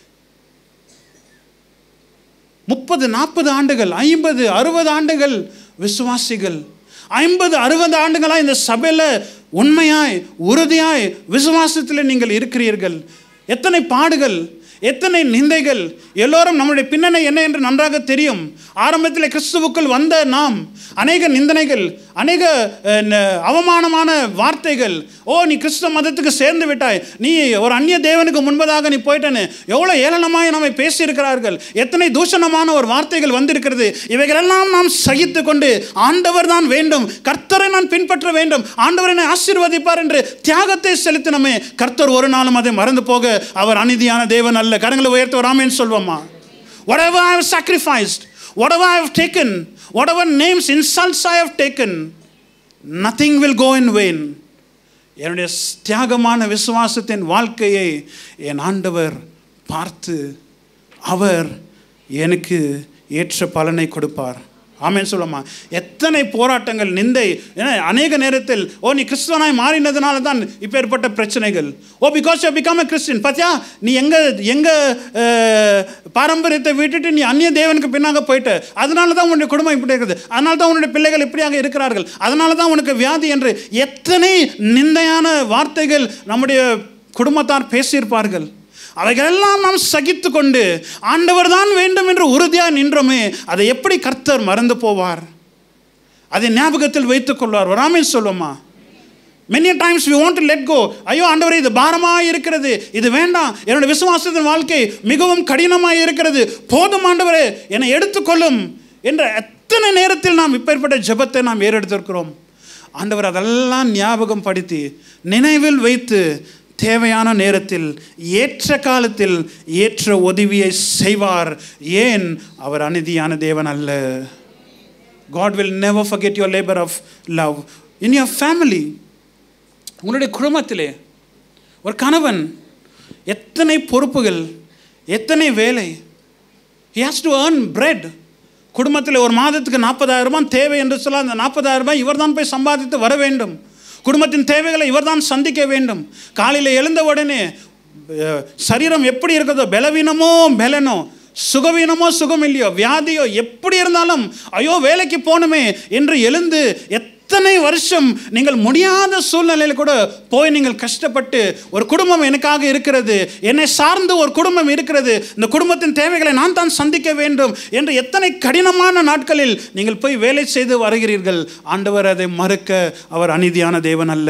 முப்பது நாற்பது ஆண்டுகள் ஐம்பது அறுபது ஆண்டுகள் விசுவாசிகள் ஐம்பது அறுபது ஆண்டுகளாக இந்த சபையில் உண்மையாய் உறுதியாய் விசுவாசத்தில் நீங்கள் இருக்கிறீர்கள் எத்தனை பாடுகள் எத்தனை நிந்தைகள் எல்லோரும் நம்முடைய பின்னணி என்ன என்று நன்றாக தெரியும் ஆரம்பத்தில் கிறிஸ்துவுக்குள் வந்த நாம் அநேக நிந்தனைகள் அநேக அஹ், ந- அவமானமான வார்த்தைகள் ஓ நீ கிறிஸ்துவ மதத்துக்கு சேர்ந்து விட்டாய் நீ ஒரு அந்நிய தேவனுக்கு முன்பதாக நீ போயிட்டனு எவ்வளோ ஏளனமாய் நம்மை பேசியிருக்கிறார்கள் எத்தனை தூஷணமான ஒரு வார்த்தைகள் வந்திருக்கிறது இவைகளெல்லாம் நாம் சகித்து கொண்டு ஆண்டவர் தான் வேண்டும் கர்த்தரை நான் பின்பற்ற வேண்டும் ஆண்டவர் என்னை ஆசீர்வதிப்பார் என்று தியாகத்தை செலுத்தினமே கர்த்தர் ஒரு நாளும் அதை மறந்து போக அவர் அநீதியான தேவன் அல்ல கரங்களை உயர்த்த ராமேன்னு சொல்வோமா whatever I have sacrificed, whatever I have taken, whatever names, insults I have taken, nothing will go in vain. என்னுடைய தியாகமான விசுவாசத்தின் வாழ்க்கையை என் ஆண்டவர் பார்த்து அவர் எனக்கு ஏற்ற பலனை கொடுப்பார் ஆமென் சொல்லுமா எத்தனை போராட்டங்கள் நிந்தை ஏன்னா அநேக நேரத்தில் ஓ நீ கிறிஸ்துவனாய் மாறினதுனால தான் இப்போ ஏற்பட்ட பிரச்சனைகள் oh because you become a Christian பார்த்தியா நீ எங்க எங்க அஹ், பாரம்பரியத்தை விட்டுட்டு நீ அந்நிய தேவனுக்கு பின்னாக போயிட்ட அதனால தான் உன்னுடைய குடும்பம் இப்படி இருக்குது அதனால தான் உன்னுடைய பிள்ளைகள் இப்படியாக இருக்கிறார்கள் அதனால தான் உனக்கு வியாதி என்று எத்தனை நிந்தையான வார்த்தைகள் நம்முடைய குடும்பத்தார் பேசியிருப்பார்கள் அவைகளெல்லாம் நாம் சகித்து கொண்டு ஆண்டவர் தான் வேண்டும் என்று உறுதியாக நின்றோமே அதை எப்படி கர்த்தர் மறந்து போவார் அதை ஞாபகத்தில் வைத்துக் கொள்வார் வராமல் சொல்லுமா many times we want to let go ஐயோ ஆண்டவரே இது பாரமாக இருக்கிறது இது வேண்டாம் என்னோட விசுவாசத்தின் வாழ்க்கை மிகவும் கடினமாக இருக்கிறது போதும் ஆண்டவரே என்னை எடுத்துக்கொள்ளும் என்ற எத்தனை நேரத்தில் நாம் இப்பேற்பட்ட ஜெபத்தை நாம் ஏறெடுத்திருக்கிறோம் ஆண்டவர் அதெல்லாம் ஞாபகம் படுத்தி நினைவில் வைத்து தேவையான நேரத்தில் ஏற்ற காலத்தில் ஏற்ற உதவியை செய்வார் ஏன் அவர் அநீதியான தேவன் அல்ல God will never forget your labor of love in your family உங்களுடைய குடும்பத்திலே ஒரு கணவன் எத்தனை பொறுப்புகள் எத்தனை வேலை he has to earn bread குடும்பத்தில் ஒரு மாதத்துக்கு நாற்பதாயிரம் ரூபாய் தேவை என்று சொல்ல அந்த நாற்பதாயிரம் ரூபாய் இவர் தான் போய் சம்பாதித்து வர வேண்டும் குடும்பத்தின் தேவைகளை இவர்தான் சந்திக்க வேண்டும் காலையில் எழுந்த உடனே அஹ், சரீரம் எப்படி இருக்கிறதோ பலவீனமோ பலனோ சுகவீனமோ சுகம் இல்லையோ வியாதியோ எப்படி இருந்தாலும் ஐயோ வேலைக்கு போகணுமே என்று எழுந்து எத்தனை வருஷம் நீங்கள் முடியாத சூழ்நிலையில் கூட போய் நீங்கள் கஷ்டப்பட்டு ஒரு குடும்பம் எனக்காக இருக்கிறது என்னை சார்ந்து ஒரு குடும்பம் இருக்கிறது இந்த குடும்பத்தின் தேவைகளை நான் தான் சந்திக்க வேண்டும் என்று எத்தனை கடினமான நாட்களில் நீங்கள் போய் வேலை செய்து வருகிறீர்கள் ஆண்டவர் அதை மறுக்க அவர் அநீதியான தேவன் அல்ல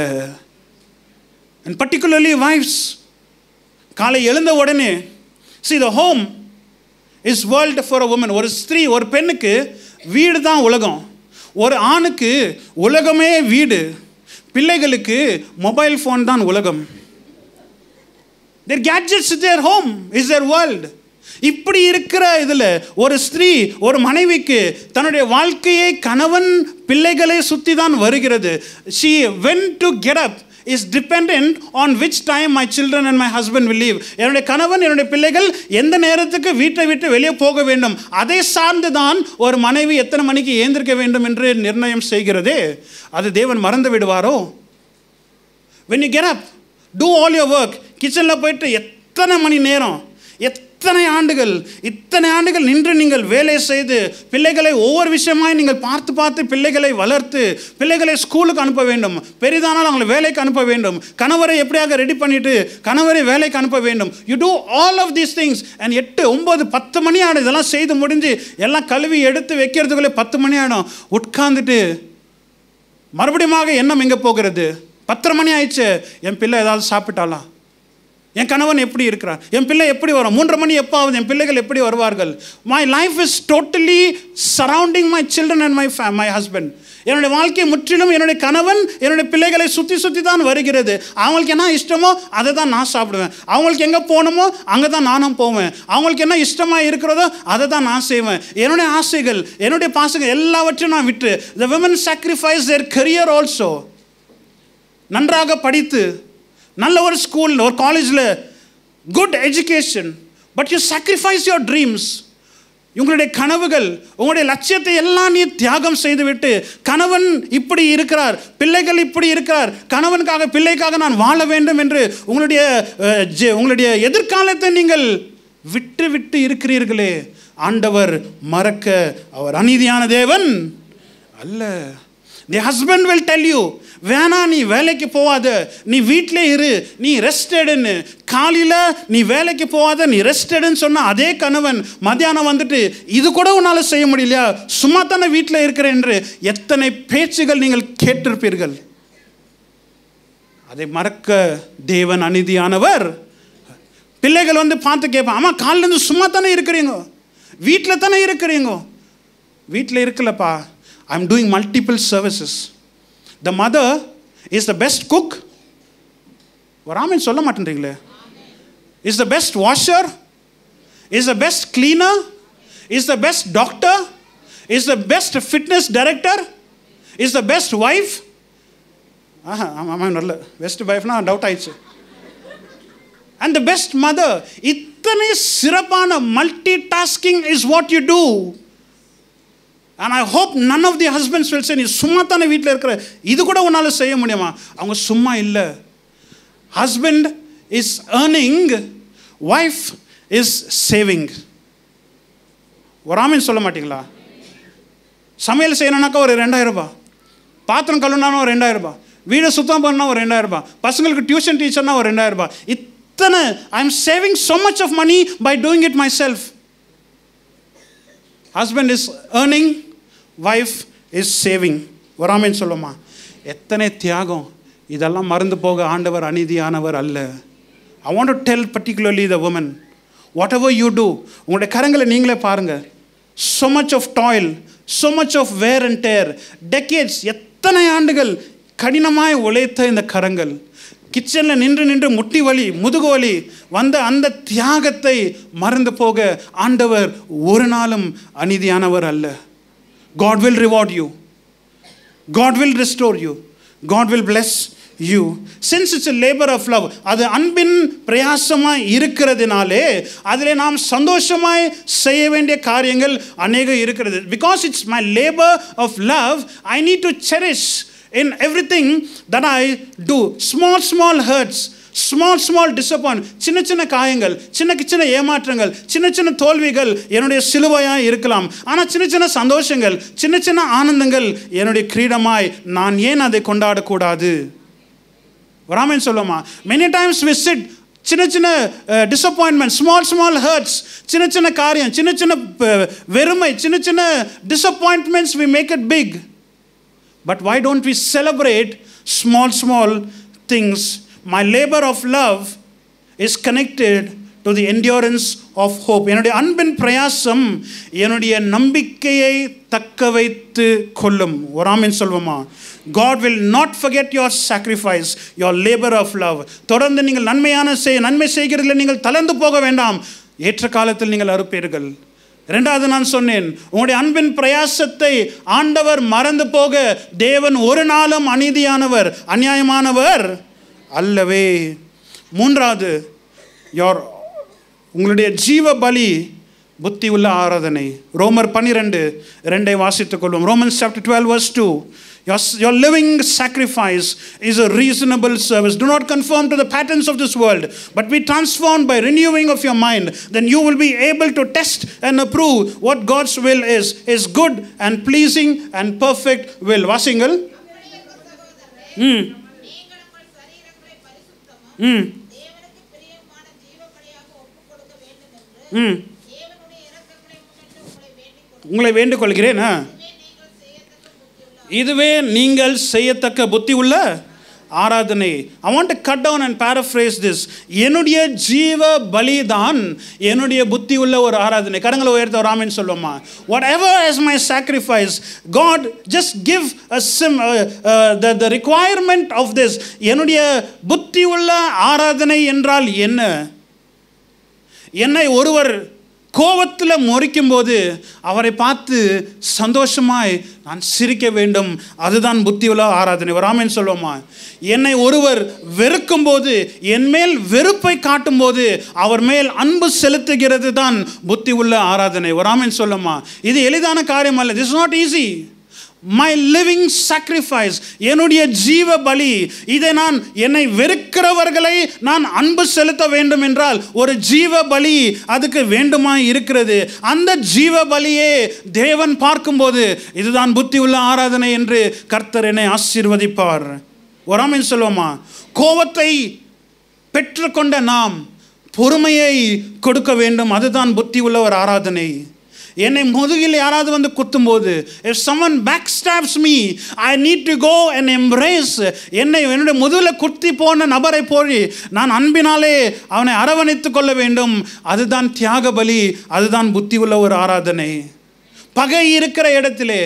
அண்ட் பர்டிகுலர்லி வைஃப்ஸ் காலை எழுந்த உடனே see the home is world for a woman ஒரு ஸ்திரீ ஒரு பெண்ணுக்கு வீடு தான் உலகம் ஒரு ஆணுக்கு உலகமே வீடு பிள்ளைகளுக்கு மொபைல் ஃபோன் தான் உலகம் their gadgets their home is their world இப்படி இருக்கிற இதில் ஒரு ஸ்திரீ ஒரு மனைவிக்கு தன்னுடைய வாழ்க்கையை கணவன் பிள்ளைகளை சுற்றி தான் வருகிறது she when to get up is depend on which time my children and my husband will leave என்னுடைய கணவன் என்னுடைய பிள்ளைகள் எந்த நேரத்துக்கு வீட்டை விட்டு வெளியே போக வேண்டும் அதை சார்ந்து தான் ஒரு மனைவி எத்தனை மணிக்கு ஏந்திருக்க வேண்டும் என்று நிர்ணயம் செய்கிறதே அது தேவன் மறந்து விடுவாரோ when you get up do all your work கிச்சனில் போயிட்டு எத்தனை மணி நேரம் எத்தனை ஆண்டுகள் இத்தனை ஆண்டுகள் நின்று நீங்கள் வேலை செய்து பிள்ளைகளை ஒவ்வொரு விஷயமாய் நீங்கள் பார்த்து பார்த்து பிள்ளைகளை வளர்த்து பிள்ளைகளை ஸ்கூலுக்கு அனுப்ப வேண்டும் பெரிதானால் அவங்களை வேலைக்கு அனுப்ப வேண்டும் கணவரை எப்படியாக ரெடி பண்ணிட்டு கணவரை வேலைக்கு அனுப்ப வேண்டும் you do all of these things and எட்டு ஒம்பது பத்து மணி ஆடும் இதெல்லாம் செய்து முடிஞ்சு எல்லாம் கழுவி எடுத்து வைக்கிறதுக்குள்ளே பத்து மணி ஆகிடும் உட்கார்ந்துட்டு மறுபடியும் எண்ணம் எங்கே போகிறது பத்தரை மணி ஆயிடுச்சு என் பிள்ளை ஏதாவது சாப்பிட்டாலாம் என் கணவன் எப்படி இருக்கிறார் என் பிள்ளை எப்படி வரும் மூன்றரை மணி எப்போ ஆகுது என் பிள்ளைகள் எப்படி வருவார்கள் my life is totally surrounding my children and my ஃபே மை ஹஸ்பண்ட் என்னுடைய வாழ்க்கை முற்றிலும் என்னுடைய கணவன் என்னுடைய பிள்ளைகளை சுற்றி சுற்றி தான் வருகிறது அவங்களுக்கு என்ன இஷ்டமோ அதை தான் நான் சாப்பிடுவேன் அவங்களுக்கு எங்கே போகணுமோ அங்கே தான் நானும் போவேன் அவங்களுக்கு என்ன இஷ்டமாக இருக்கிறதோ அதை தான் நான் செய்வேன் என்னுடைய ஆசைகள் என்னுடைய பாசங்கள் எல்லாவற்றையும் நான் விட்டு the women sacrifice their career also நன்றாக படித்து நல்ல ஒரு ஸ்கூல் ஒரு காலேஜில் good education but you sacrifice your dreams உங்களுடைய கனவுகள் உங்களுடைய லட்சியத்தை எல்லாம் நீ தியாகம் செய்துவிட்டு கணவன் இப்படி இருக்கிறார் பிள்ளைகள் இப்படி இருக்கிறார் கணவனுக்காக பிள்ளைக்காக நான் வாழ வேண்டும் என்று உங்களுடைய அஹ், ஜெ- உங்களுடைய எதிர்காலத்தை நீங்கள் விட்டு விட்டு இருக்கிறீர்களே ஆண்டவர் மறக்க அவர் அநீதியான தேவன் அல்ல the husband will tell you வேணா நீ வேலைக்கு போவாத நீ வீட்டிலே இரு நீ ரெஸ்டடுன்னு காலையில் நீ வேலைக்கு போவாத நீ ரெஸ்டடுன்னு சொன்ன அதே கணவன் மத்தியானம் வந்துட்டு இது கூட உன்னால் செய்ய முடியலையா சும்மா தானே வீட்டில் இருக்கிறேன் என்று எத்தனை பேச்சுகள் நீங்கள் கேட்டிருப்பீர்கள் அதை மறக்க தேவன் அநீதியானவர் பிள்ளைகள் வந்து பார்த்து கேட்பான் ஆமாம் காலிலேருந்து சும்மா தானே இருக்கிறீங்க வீட்டில் தானே இருக்கிறீங்க வீட்டில் இருக்கலப்பா I am doing multiple services the mother is the best cook ஒரு ஆமீன் சொல்ல மாட்டேன்றீங்களே is the best washer is the best cleaner is the best doctor is the best fitness director is the best wife ஆஹா ஆமாம் ஆமாம் நல்ல பெஸ்ட் ஒய்ஃப்னா டவுட் ஆயிடுச்சு அண்ட் த பெஸ்ட் மதர் இத்தனை சிறப்பான multi tasking is what you do and I hope none of the husbands will சே நீ சும்மா தானே வீட்டில் இருக்கிற இது கூட உன்னால் செய்ய முடியுமா அவங்க சும்மா இல்லை husband is earning wife is saving ஒரு ஆமீன் சொல்ல மாட்டீங்களா சமையல் செய்யணும்னாக்கா ஒரு ரெண்டாயிரம் ரூபாய் பாத்திரம் கழுவுனாலும் ஒரு ரெண்டாயிரம் ரூபாய் வீடை சுத்தம் பண்ணால் ஒரு ரெண்டாயிரம் ரூபாய் பசங்களுக்கு டியூஷன் டீச்சர்னா ஒரு ரெண்டாயிரம் ரூபாய் இத்தனை I am saving so much of money by doing it myself husband is earning wife is saving வராமேன்னு சொல்லுமா எத்தனை தியாகம் இதெல்லாம் மறந்து போக ஆண்டவர் அநீதியானவர் அல்ல I want to tell particularly the women whatever you do உங்களுடைய கரங்களை நீங்களே பாருங்கள் so much of toil so much of wear and tear decades எத்தனை ஆண்டுகள் கடினமாய் உழைத்த இந்த கரங்கள் கிச்சனில் நின்று நின்று முட்டி வலி முதுகு வலி வந்த அந்த தியாகத்தை மறந்து போக ஆண்டவர் ஒரு நாளும் அநீதியானவர் அல்ல God will reward you God will restore you. God will bless you. Since it's a labor of love, அது அன்பின் பிரயாசமாய் இருக்கிறதுனாலே அதிலே நாம் சந்தோஷமாய் செய்ய வேண்டிய காரியங்கள் அநேக இருக்கிறது because it's my labour of love I need to cherish in everything that I do small small hurts small small disappoint சின்ன சின்ன காயங்கள் சின்ன சின்ன ஏமாற்றங்கள் சின்ன சின்ன தோல்விகள் என்னுடைய சிலுவையாக இருக்கலாம் ஆனால் சின்ன சின்ன சந்தோஷங்கள் சின்ன சின்ன ஆனந்தங்கள் என்னுடைய கிரீடமாய் நான் ஏன் அதை கொண்டாடக்கூடாது வராமன் சொல்லுமா மெனி டைம்ஸ் வி சிட் சின்ன சின்ன டிசப்பாயின்மெண்ட் ஸ்மால் ஸ்மால் ஹர்ட்ஸ் சின்ன சின்ன காரியம் சின்ன சின்ன அஹ், வெறுமை சின்ன சின்ன disappointments we make it big But why don't we celebrate small, small things? My labor of love is connected to the endurance of hope. என்னுடைய அன்பின் பிரயாசம் என்னுடைய நம்பிக்கையை தக்க வைத்து கொள்ளும் ஒரு ஆமீன் சொல்வோமா God will not forget your sacrifice, your labor of love. தொடர்ந்து நீங்கள் நன்மையான செய் நன்மை செய்கிறதில் நீங்கள் தளர்ந்து போக வேண்டாம் ஏற்ற காலத்தில் நீங்கள் அறுப்பீர்கள் இரண்டாவது நான் சொன்னேன் உங்களுடைய அன்பின் பிரயாசத்தை ஆண்டவர் மறந்து போக தேவன் ஒரு நாளும் அநீதியானவர் அநியாயமானவர் அல்லவே மூன்றாவது யோர் உங்களுடைய ஜீவ பலி புத்தி உள்ள ஆராதனை ரோமர் பன்னிரெண்டு ரெண்டை வாசித்துக் கொள்வோம் Romans chapter twelve verse two Your, your living sacrifice is a reasonable service. Do not conform to the patterns of this world, but be transformed by renewing of your mind. Then you will be able to test and approve what God's will is, His good and pleasing and perfect will. வாசிங்கள் ம் நீங்கள் உங்கள் சரீரங்களை பரிசுத்தமும் ம் தேவனுக்கு பிரியமான ஜீவபலியாக ஒப்புக் கொடுக்க வேண்டும் என்று ம் தேவனுடைய இரக்கங்களை முன்னிட்டு உங்களை வேண்டிக் கொள்கிறேன் உங்களை வேண்டிக் கொள்கிறேன் ஆ. இதுவே நீங்கள் செய்யத்தக்க புத்தியுள்ள இதுவே நீங்கள் செய்யத்தக்க புத்தி உள்ள ஆராதனை I want to cut down and paraphrase this என்னுடைய ஜீவ பலிதான் என்னுடைய புத்தி உள்ள ஒரு ஆராதனை கரங்களை உயர்த்த ஒரு ஆமின்னு சொல்லுவோமா whatever is my sacrifice God just give a சிம் the the requirement of this என்னுடைய புத்தி உள்ள ஆராதனை என்றால் என்ன என்னை ஒருவர் கோபத்தில் முறைக்கும்போது அவரை பார்த்து சந்தோஷமாய் நான் சிரிக்க வேண்டும் அதுதான் புத்தியுள்ள ஆராதனை வராமன் சொல்லுவோமா என்னை ஒருவர் வெறுக்கும்போது என் மேல் வெறுப்பை காட்டும்போது அவர் மேல் அன்பு செலுத்துகிறது தான் புத்தி உள்ள ஆராதனை வராமன் சொல்லுமா இது எளிதான காரியம் அல்ல this not easy my living sacrifice என்னுடைய ஜீவ பலி இதை நான் என்னை வெறுக்கிறவர்களை நான் அன்பு செலுத்த வேண்டும் என்றால் ஒரு ஜீவ பலி அதுக்கு வேண்டுமா இருக்கிறது அந்த ஜீவ பலியே தேவன் பார்க்கும்போது இதுதான் புத்தி உள்ள ஆராதனை என்று கர்த்தர் என்னை ஆசீர்வதிப்பார் ஒராமின் சொல்லுவோமா கோபத்தை பெற்றுக்கொண்ட நாம் பொறுமையை கொடுக்க வேண்டும் அதுதான் புத்தி உள்ள ஒரு ஆராதனை என்னை முதுகில் யாராவது வந்து குத்தும்போது if someone backstabs me i need to go and embrace என்னை என்னுடைய முதுகில் குத்தி போன நபரை போய் நான் அன்பினாலே அவனை அரவணைத்துக் கொள்ள வேண்டும் அதுதான் தியாக பலி அதுதான் புத்தி உள்ள ஒரு ஆராதனை பகை இருக்கிற இடத்திலே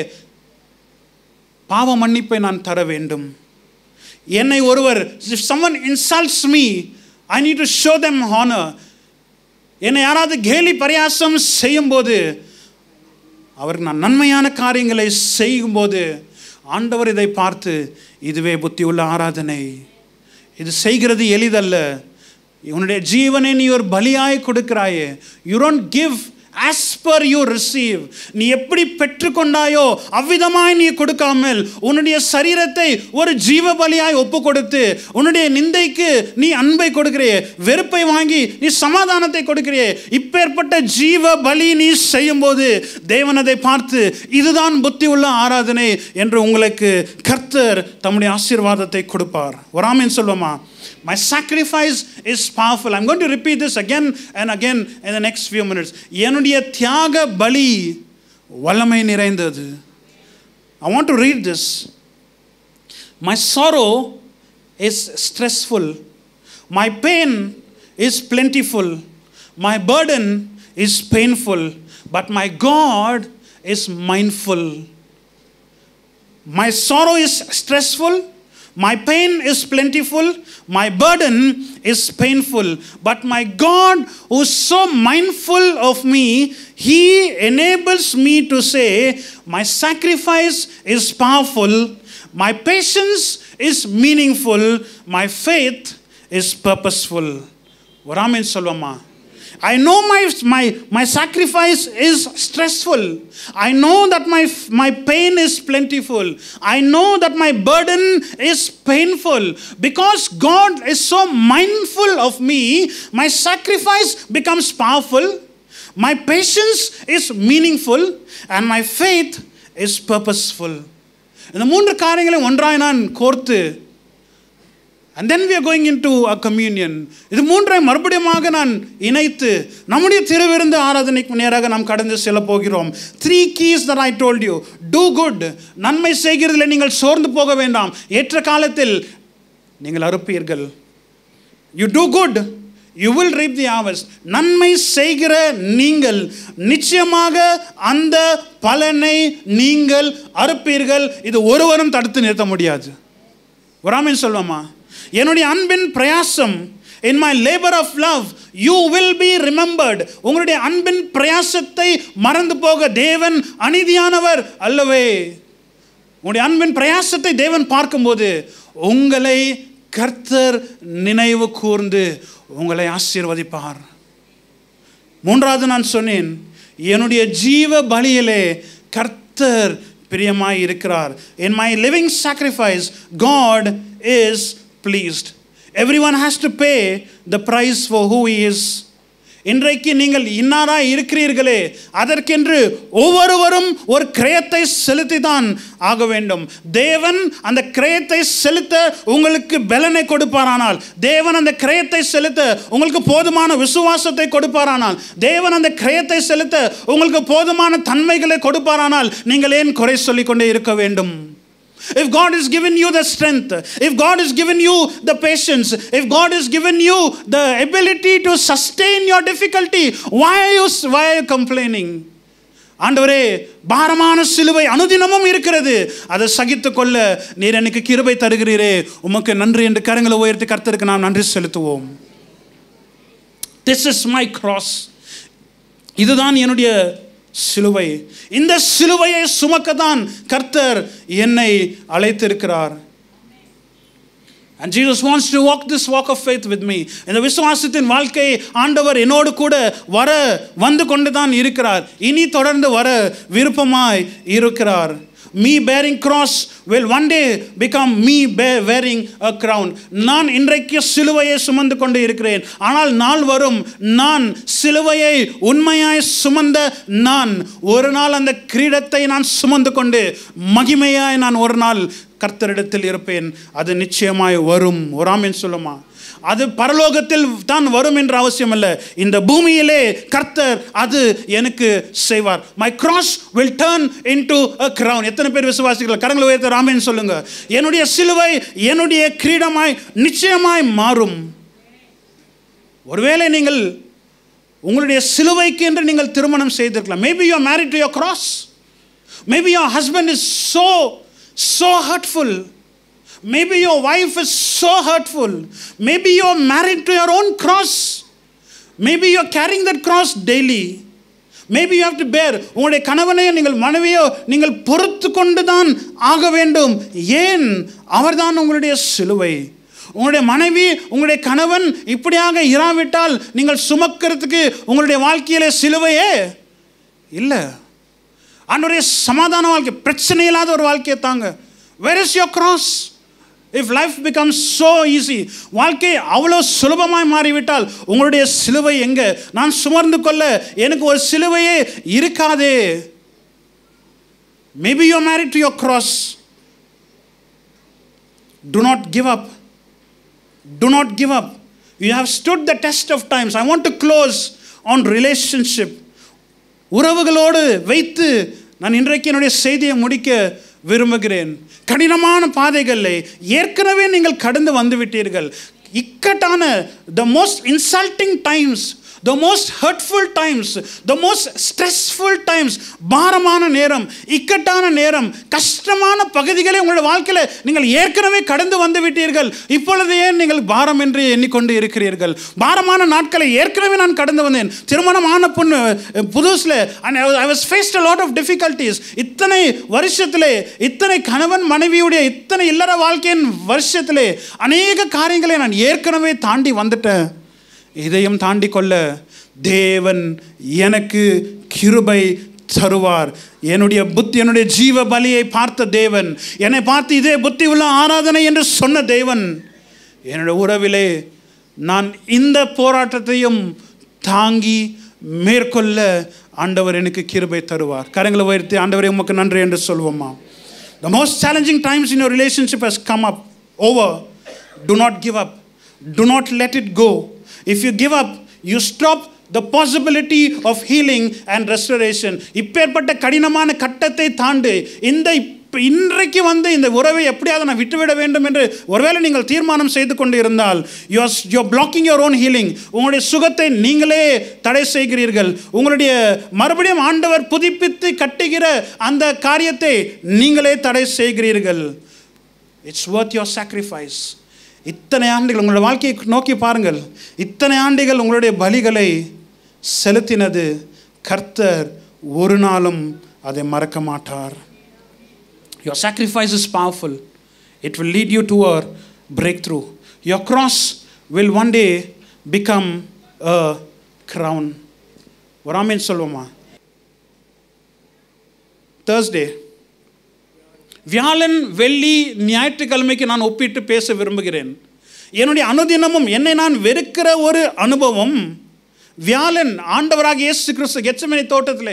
பாவ மன்னிப்பை நான் தர வேண்டும் என்னை ஒருவர் if someone insults me i need to show them honor என்னை யாராவது கேலி பரியாசம் செய்யும்போது அவருக்கு நான் நன்மையான காரியங்களை செய்யும்போது ஆண்டவர் இதை பார்த்து இதுவே புத்தி உள்ள ஆராதனை இது செய்கிறது எளிதல்ல உன்னுடைய ஜீவனை நீ ஒரு பலியாய் கொடுக்கிறாயே you don't give as per you receive நீ எப்படி பெற்றுக்கொண்டாயோ அவ்விதமாய் நீ கொடுக்காமல் உன்னுடைய சரீரத்தை ஒரு ஜீவ பலியாய் ஒப்பு கொடுத்து உன்னுடைய நிந்தைக்கு நீ அன்பை கொடுக்கிறியே வெறுப்பை வாங்கி நீ சமாதானத்தை கொடுக்கிறியே இப்பேற்பட்ட ஜீவ பலி நீ செய்யும்போது தேவன் அதை பார்த்து இதுதான் புத்தி உள்ள ஆராதனை என்று உங்களுக்கு கர்த்தர் தம்முடைய ஆசீர்வாதத்தை கொடுப்பார் வராமன் சொல்லுவோமா My sacrifice is powerful. I'm going to repeat this again and again in the next few minutes. என்னுடைய தியாக பலி வல்லமை நிறைந்தது I want to read this. My sorrow is stressful. My pain is plentiful. My burden is painful. But my God is mindful. My sorrow is stressful. My pain is plentiful. My burden is painful. But my God, who is so mindful of me, He enables me to say, My sacrifice is powerful. My patience is meaningful. My faith is purposeful. ஒரு ஆமென் சொல்லுவோமா I know my, my, my sacrifice is stressful. I know that my, my pain is plentiful. I know that my burden is painful. Because God is so mindful of me, my sacrifice becomes powerful. My patience is meaningful. And my faith is purposeful. இந்த மூன்று காரியங்களை ஒன்றாய் நான் கோர்த்து and then we are going into a communion இது மூன்றை மறுபடியுமாக நான் இணைத்து நம்முடைய திருவிருந்து ஆராதனைக்கு நேராக நாம் கடந்து செல்ல போகிறோம் three keys that I told you do good நன்மை செய்கிறதில் நீங்கள் சோர்ந்து போக வேண்டாம் ஏற்ற காலத்தில் நீங்கள் அறுப்பீர்கள் you do good you will reap the hours நன்மை செய்கிற நீங்கள் நிச்சயமாக அந்த பலனை நீங்கள் அறுப்பீர்கள் இது ஒருவரும் தடுத்து நிறுத்த முடியாது வராமின் சொல்வமா என்னுடைய அன்பின் பிரயாசம் in my labour of love you will be remembered உங்களுடைய அன்பின் பிரயாசத்தை மறந்து போக தேவன் அநீதியானவர் அல்லவே உங்களுடைய அன்பின் பிரயாசத்தை தேவன் பார்க்கும்போது உங்களை கர்த்தர் நினைவு கூர்ந்து உங்களை ஆசீர்வதிப்பார் மூன்றாவது நான் சொன்னேன் என்னுடைய ஜீவ பலியிலே கர்த்தர் பிரியமாய் இருக்கிறார் in my living sacrifice God is pleased everyone has to pay the price for who is இன்றைக்கு நீங்கள் இன்னாராய் இருக்கிறீர்களே அதற்கென்று ஒவ்வொருவரும் ஒரு கிரயத்தை செலுத்தி தான் ஆக வேண்டும் தேவன் அந்த கிரயத்தை செலுத்த உங்களுக்கு பலனை கொடுப்பாரானால் தேவன் அந்த கிரயத்தை செலுத்த உங்களுக்கு போதுமான விசுவாசத்தை கொடுப்பாரானால் தேவன் அந்த கிரயத்தை செலுத்த உங்களுக்கு போதுமான தன்மைகளை கொடுப்பாரானால் நீங்கள் ஏன் குறை சொல்லிக்கொண்டே இருக்க வேண்டும் If God has given you the strength, if God has given you the patience, if God has given you the ability to sustain your difficulty, why are you, why are you complaining? ஆண்டவரே பாரமான சிலுவை அனுதினமும் இருக்கிறது அதை சகித்து கொள்ள நீர் எனக்கு கிருபை தருகிறீரே உமக்கு நன்றி என்று கரங்களை உயர்த்தி கர்த்தருக்கு நாம் நன்றி செலுத்துவோம் திஸ் இஸ் மை கிராஸ் இதுதான் என்னுடைய சிலுவை இந்த சிலுவையை சுமக்க தான் கர்த்தர் என்னை அழைத்திருக்கிறார் And Jesus wants to walk this walk of faith with me. இந்த விசுவாசத்தின் வாழ்க்கை ஆண்டவர் என்னோடு கூட வர வந்து கொண்டு தான் இருக்கிறார் இனி தொடர்ந்து வர விருப்பமாய் இருக்கிறார் me bearing cross will one day become me be wearing a crown நான் இன்றைக்கு சிலுவையை சுமந்து கொண்டு இருக்கிறேன் ஆனால் நாள் வரும் நான் சிலுவையை உண்மையாய் சுமந்த நான் ஒரு நாள் அந்த கிரீடத்தை நான் சுமந்து கொண்டு மகிமையாய் நான் ஒரு நாள் கர்த்தரிடத்தில் இருப்பேன் அது நிச்சயமாய் வரும் ஒராமின் சொல்லுமா அது பரலோகத்தில் தான் வரும் என்ற அவசியம் அல்ல இந்த பூமியிலே கர்த்தர் அது எனக்கு செய்வார் my cross will turn into a crown எத்தனை பேர் விசுவாசிகள் கரங்களை உயர்த்த ராமேன் சொல்லுங்க என்னுடைய சிலுவை என்னுடைய கிரீடமாய் நிச்சயமாய் மாறும் ஒருவேளை நீங்கள் உங்களுடைய சிலுவைக்கு என்று நீங்கள் திருமணம் செய்திருக்கலாம் maybe you married to your cross maybe your husband is so so hurtful Maybe your wife is so hurtful. Maybe you're married to your own cross. Maybe you're carrying that cross daily. Maybe you have to bear உங்களுடைய கணவனையோ நீங்கள் மனைவியோ நீங்கள் பொறுத்து கொண்டு தான் ஆக வேண்டும் ஏன் அவர்தான் உங்களுடைய சிலுவை உங்களுடைய மனைவி உங்களுடைய கணவன் இப்படியாக இராவிட்டால் நீங்கள் சுமக்கிறதுக்கு உங்களுடைய வாழ்க்கையில சிலுவையே இல்லை ஆண்டவரே சமாதான வாழ்க்கை பிரச்சனை இல்லாத ஒரு வாழ்க்கையை தாங்க where is your cross if life become so easy வாழ்க்கை அவ்வளோ சுலபமாய் மாறிவிட்டால் உங்களுடைய சிலுவை எங்கே நான் சுமர்ந்து கொள்ள எனக்கு ஒரு சிலுவையே இருக்காதே maybe you married to your cross do not give up do not give up you have stood the test of times I want to close on relationship உறவுகளோடு வைத்து நான் இன்றைக்கு என்னுடைய செய்தியை முடிக்க விரும்புகிறேன் கடினமான பாதைகளில் ஏற்கனவே நீங்கள் கடந்து வந்து விட்டீர்கள் இக்கட்டான the most insulting times the most hurtful times the most stressful times பாரமான நேரம் இக்கட்டான நேரம் கஷ்டமான பகுதிகளை உங்களுடைய வாழ்க்கையில் நீங்கள் ஏற்கனவே கடந்து வந்து விட்டீர்கள் இப்பொழுது ஏன் நீங்கள் பாரம் என்று எண்ணிக்கொண்டு இருக்கிறீர்கள் பாரமான நாட்களை ஏற்கனவே நான் கடந்து வந்தேன் திருமணம் ஆன பொண்ணு புதுசில் I was faced a lot of difficulties இத்தனை வருஷத்திலே இத்தனை கணவன் மனைவியுடைய இத்தனை இல்லற வாழ்க்கையின் வருஷத்திலே அநேக காரியங்களை நான் ஏற்கனவே தாண்டி வந்துட்டேன் இதையும் தாண்டி கொள்ள தேவன் எனக்கு கிருபை தருவார் என்னுடைய புத்தி என்னுடைய ஜீவ பலியை பார்த்த தேவன் என்னை பார்த்து இதே புத்தி உள்ள ஆராதனை என்று சொன்ன தேவன் என்னுடைய உறவிலே நான் இந்த போராட்டத்தையும் தாங்கி மேற்கொள்ள ஆண்டவர் எனக்கு கிருபை தருவார் கரங்களை உயர்த்தி ஆண்டவரே உமக்கு நன்றி என்று சொல்வோமா The most challenging times in your relationship has come up over. Do not give up. Do not let it go. If you give up, you stop the possibility of healing and restoration. இப்பேற்பட்ட கடினமான கட்டத்தை தாண்டு இந்த இப்ப இன்றைக்கு வந்து இந்த உறவை எப்படியாவது நான் விட்டுவிட வேண்டும் என்று ஒருவேளை நீங்கள் தீர்மானம் செய்து கொண்டு இருந்தால் you are you blocking your own healing உங்களுடைய சுகத்தை நீங்களே தடை செய்கிறீர்கள் உங்களுடைய மறுபடியும் ஆண்டவர் புதுப்பித்து கட்டுகிற அந்த காரியத்தை நீங்களே தடை செய்கிறீர்கள் இட்ஸ் worth your sacrifice இத்தனை ஆண்டுகள் உங்களுடைய வாழ்க்கையை நோக்கி பாருங்கள் இத்தனை ஆண்டுகள் உங்களுடைய பலிகளை செலுத்தினது கர்த்தர் ஒரு நாளும் அதை மறக்க மாட்டார் Your sacrifice is powerful. It will lead you to a breakthrough. Your cross will one day become a crown. ஒரு ஆமீன் சொல்வோமா தேர்ஸ்டே வியாழன் வெள்ளி ஞாயிற்றுக்கிழமைக்கு நான் ஒப்பிட்டு பேச விரும்புகிறேன் என்னுடைய அனுதினமும் என்னை நான் வெறுக்கிற ஒரு அனுபவம் வியாழன் ஆண்டவராக இயேசு கிறிஸ்து கெச்சமணி தோட்டத்திலே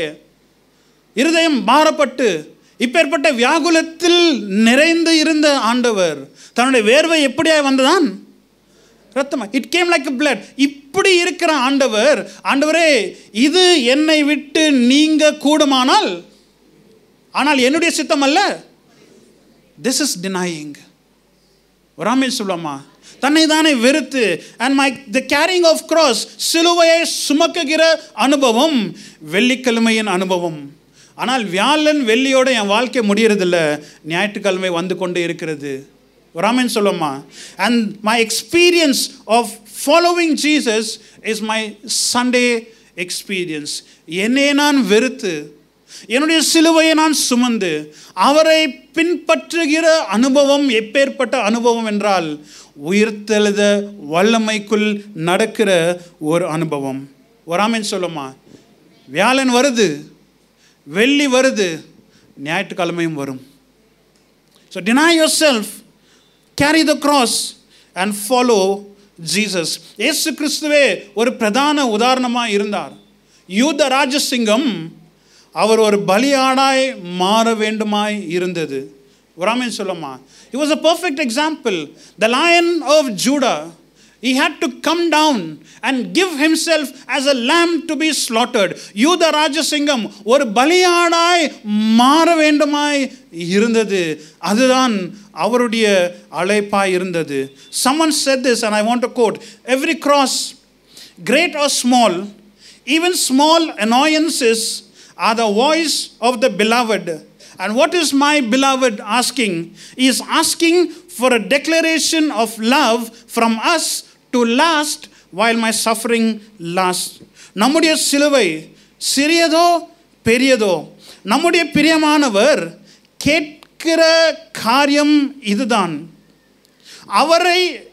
இருதயம் பாரப்பட்டு இப்பேற்பட்ட வியாகுலத்தில் நிறைந்து இருந்த ஆண்டவர் தன்னுடைய வேர்வை எப்படியா வந்ததான் ரத்தமா இட் கேம் லைக் பிளட் இப்படி இருக்கிற ஆண்டவர் ஆண்டவரே இது என்னை விட்டு நீங்க கூடுமானால் ஆனால் என்னுடைய சித்தம் அல்ல திஸ் இஸ் டினாயிங் ராமே சொல்லாமா தன்னை தானே வெறுத்து and my the carrying of cross சிலுவையை சுமக்குகிற அனுபவம் வெள்ளிக்கிழமையின் அனுபவம் ஆனால் வியாழன் வெள்ளியோட என் வாழ்க்கை முடியறதில்ல ஞாயிற்றுக்கிழமை வந்து கொண்டு இருக்கிறது ராமன் சொல்லுமா and my experience of following Jesus is my Sunday experience என்னை நான் வெறுத்து என்னுடைய சிலுவையை நான் சுமந்து அவரை பின்பற்றுகிற அனுபவம் எப்பேற்பட்ட அனுபவம் என்றால் உயிர்த்தெழுத வல்லமைக்குள் நடக்கிற ஒரு அனுபவம் வராமன் சொல்லுமா வியாழன் வருது வெள்ளி வருது ஞாயிற்றுக்கிழமையும் வரும் so deny yourself carry the cross and follow Jesus ஏசு கிறிஸ்துவே ஒரு பிரதான உதாரணமாக இருந்தார் யூத ராஜசிங்கம் அவர் ஒரு பலியாடாய் மாற வேண்டுமாய் இருந்தது ராமன் சொல்லமா He was a perfect example. The lion of Judah, he had to come down and give himself as a lamb to be slaughtered. யூத ராஜசிங்கம் ஒரு பலியாடாய் மாற வேண்டுமாய் இருந்தது அதுதான் அவருடைய அழைப்பாய் இருந்தது someone said this and i want to quote every cross great or small even small annoyances are the voice of the beloved and what is my beloved asking? He is asking for a declaration of love from us to last while my suffering lasts. நம்முடைய சிலுவை சிறியதோ பெரியதோ நம்முடைய பிரியமானவர் கேட்கிற காரியம் இதுதான் அவரை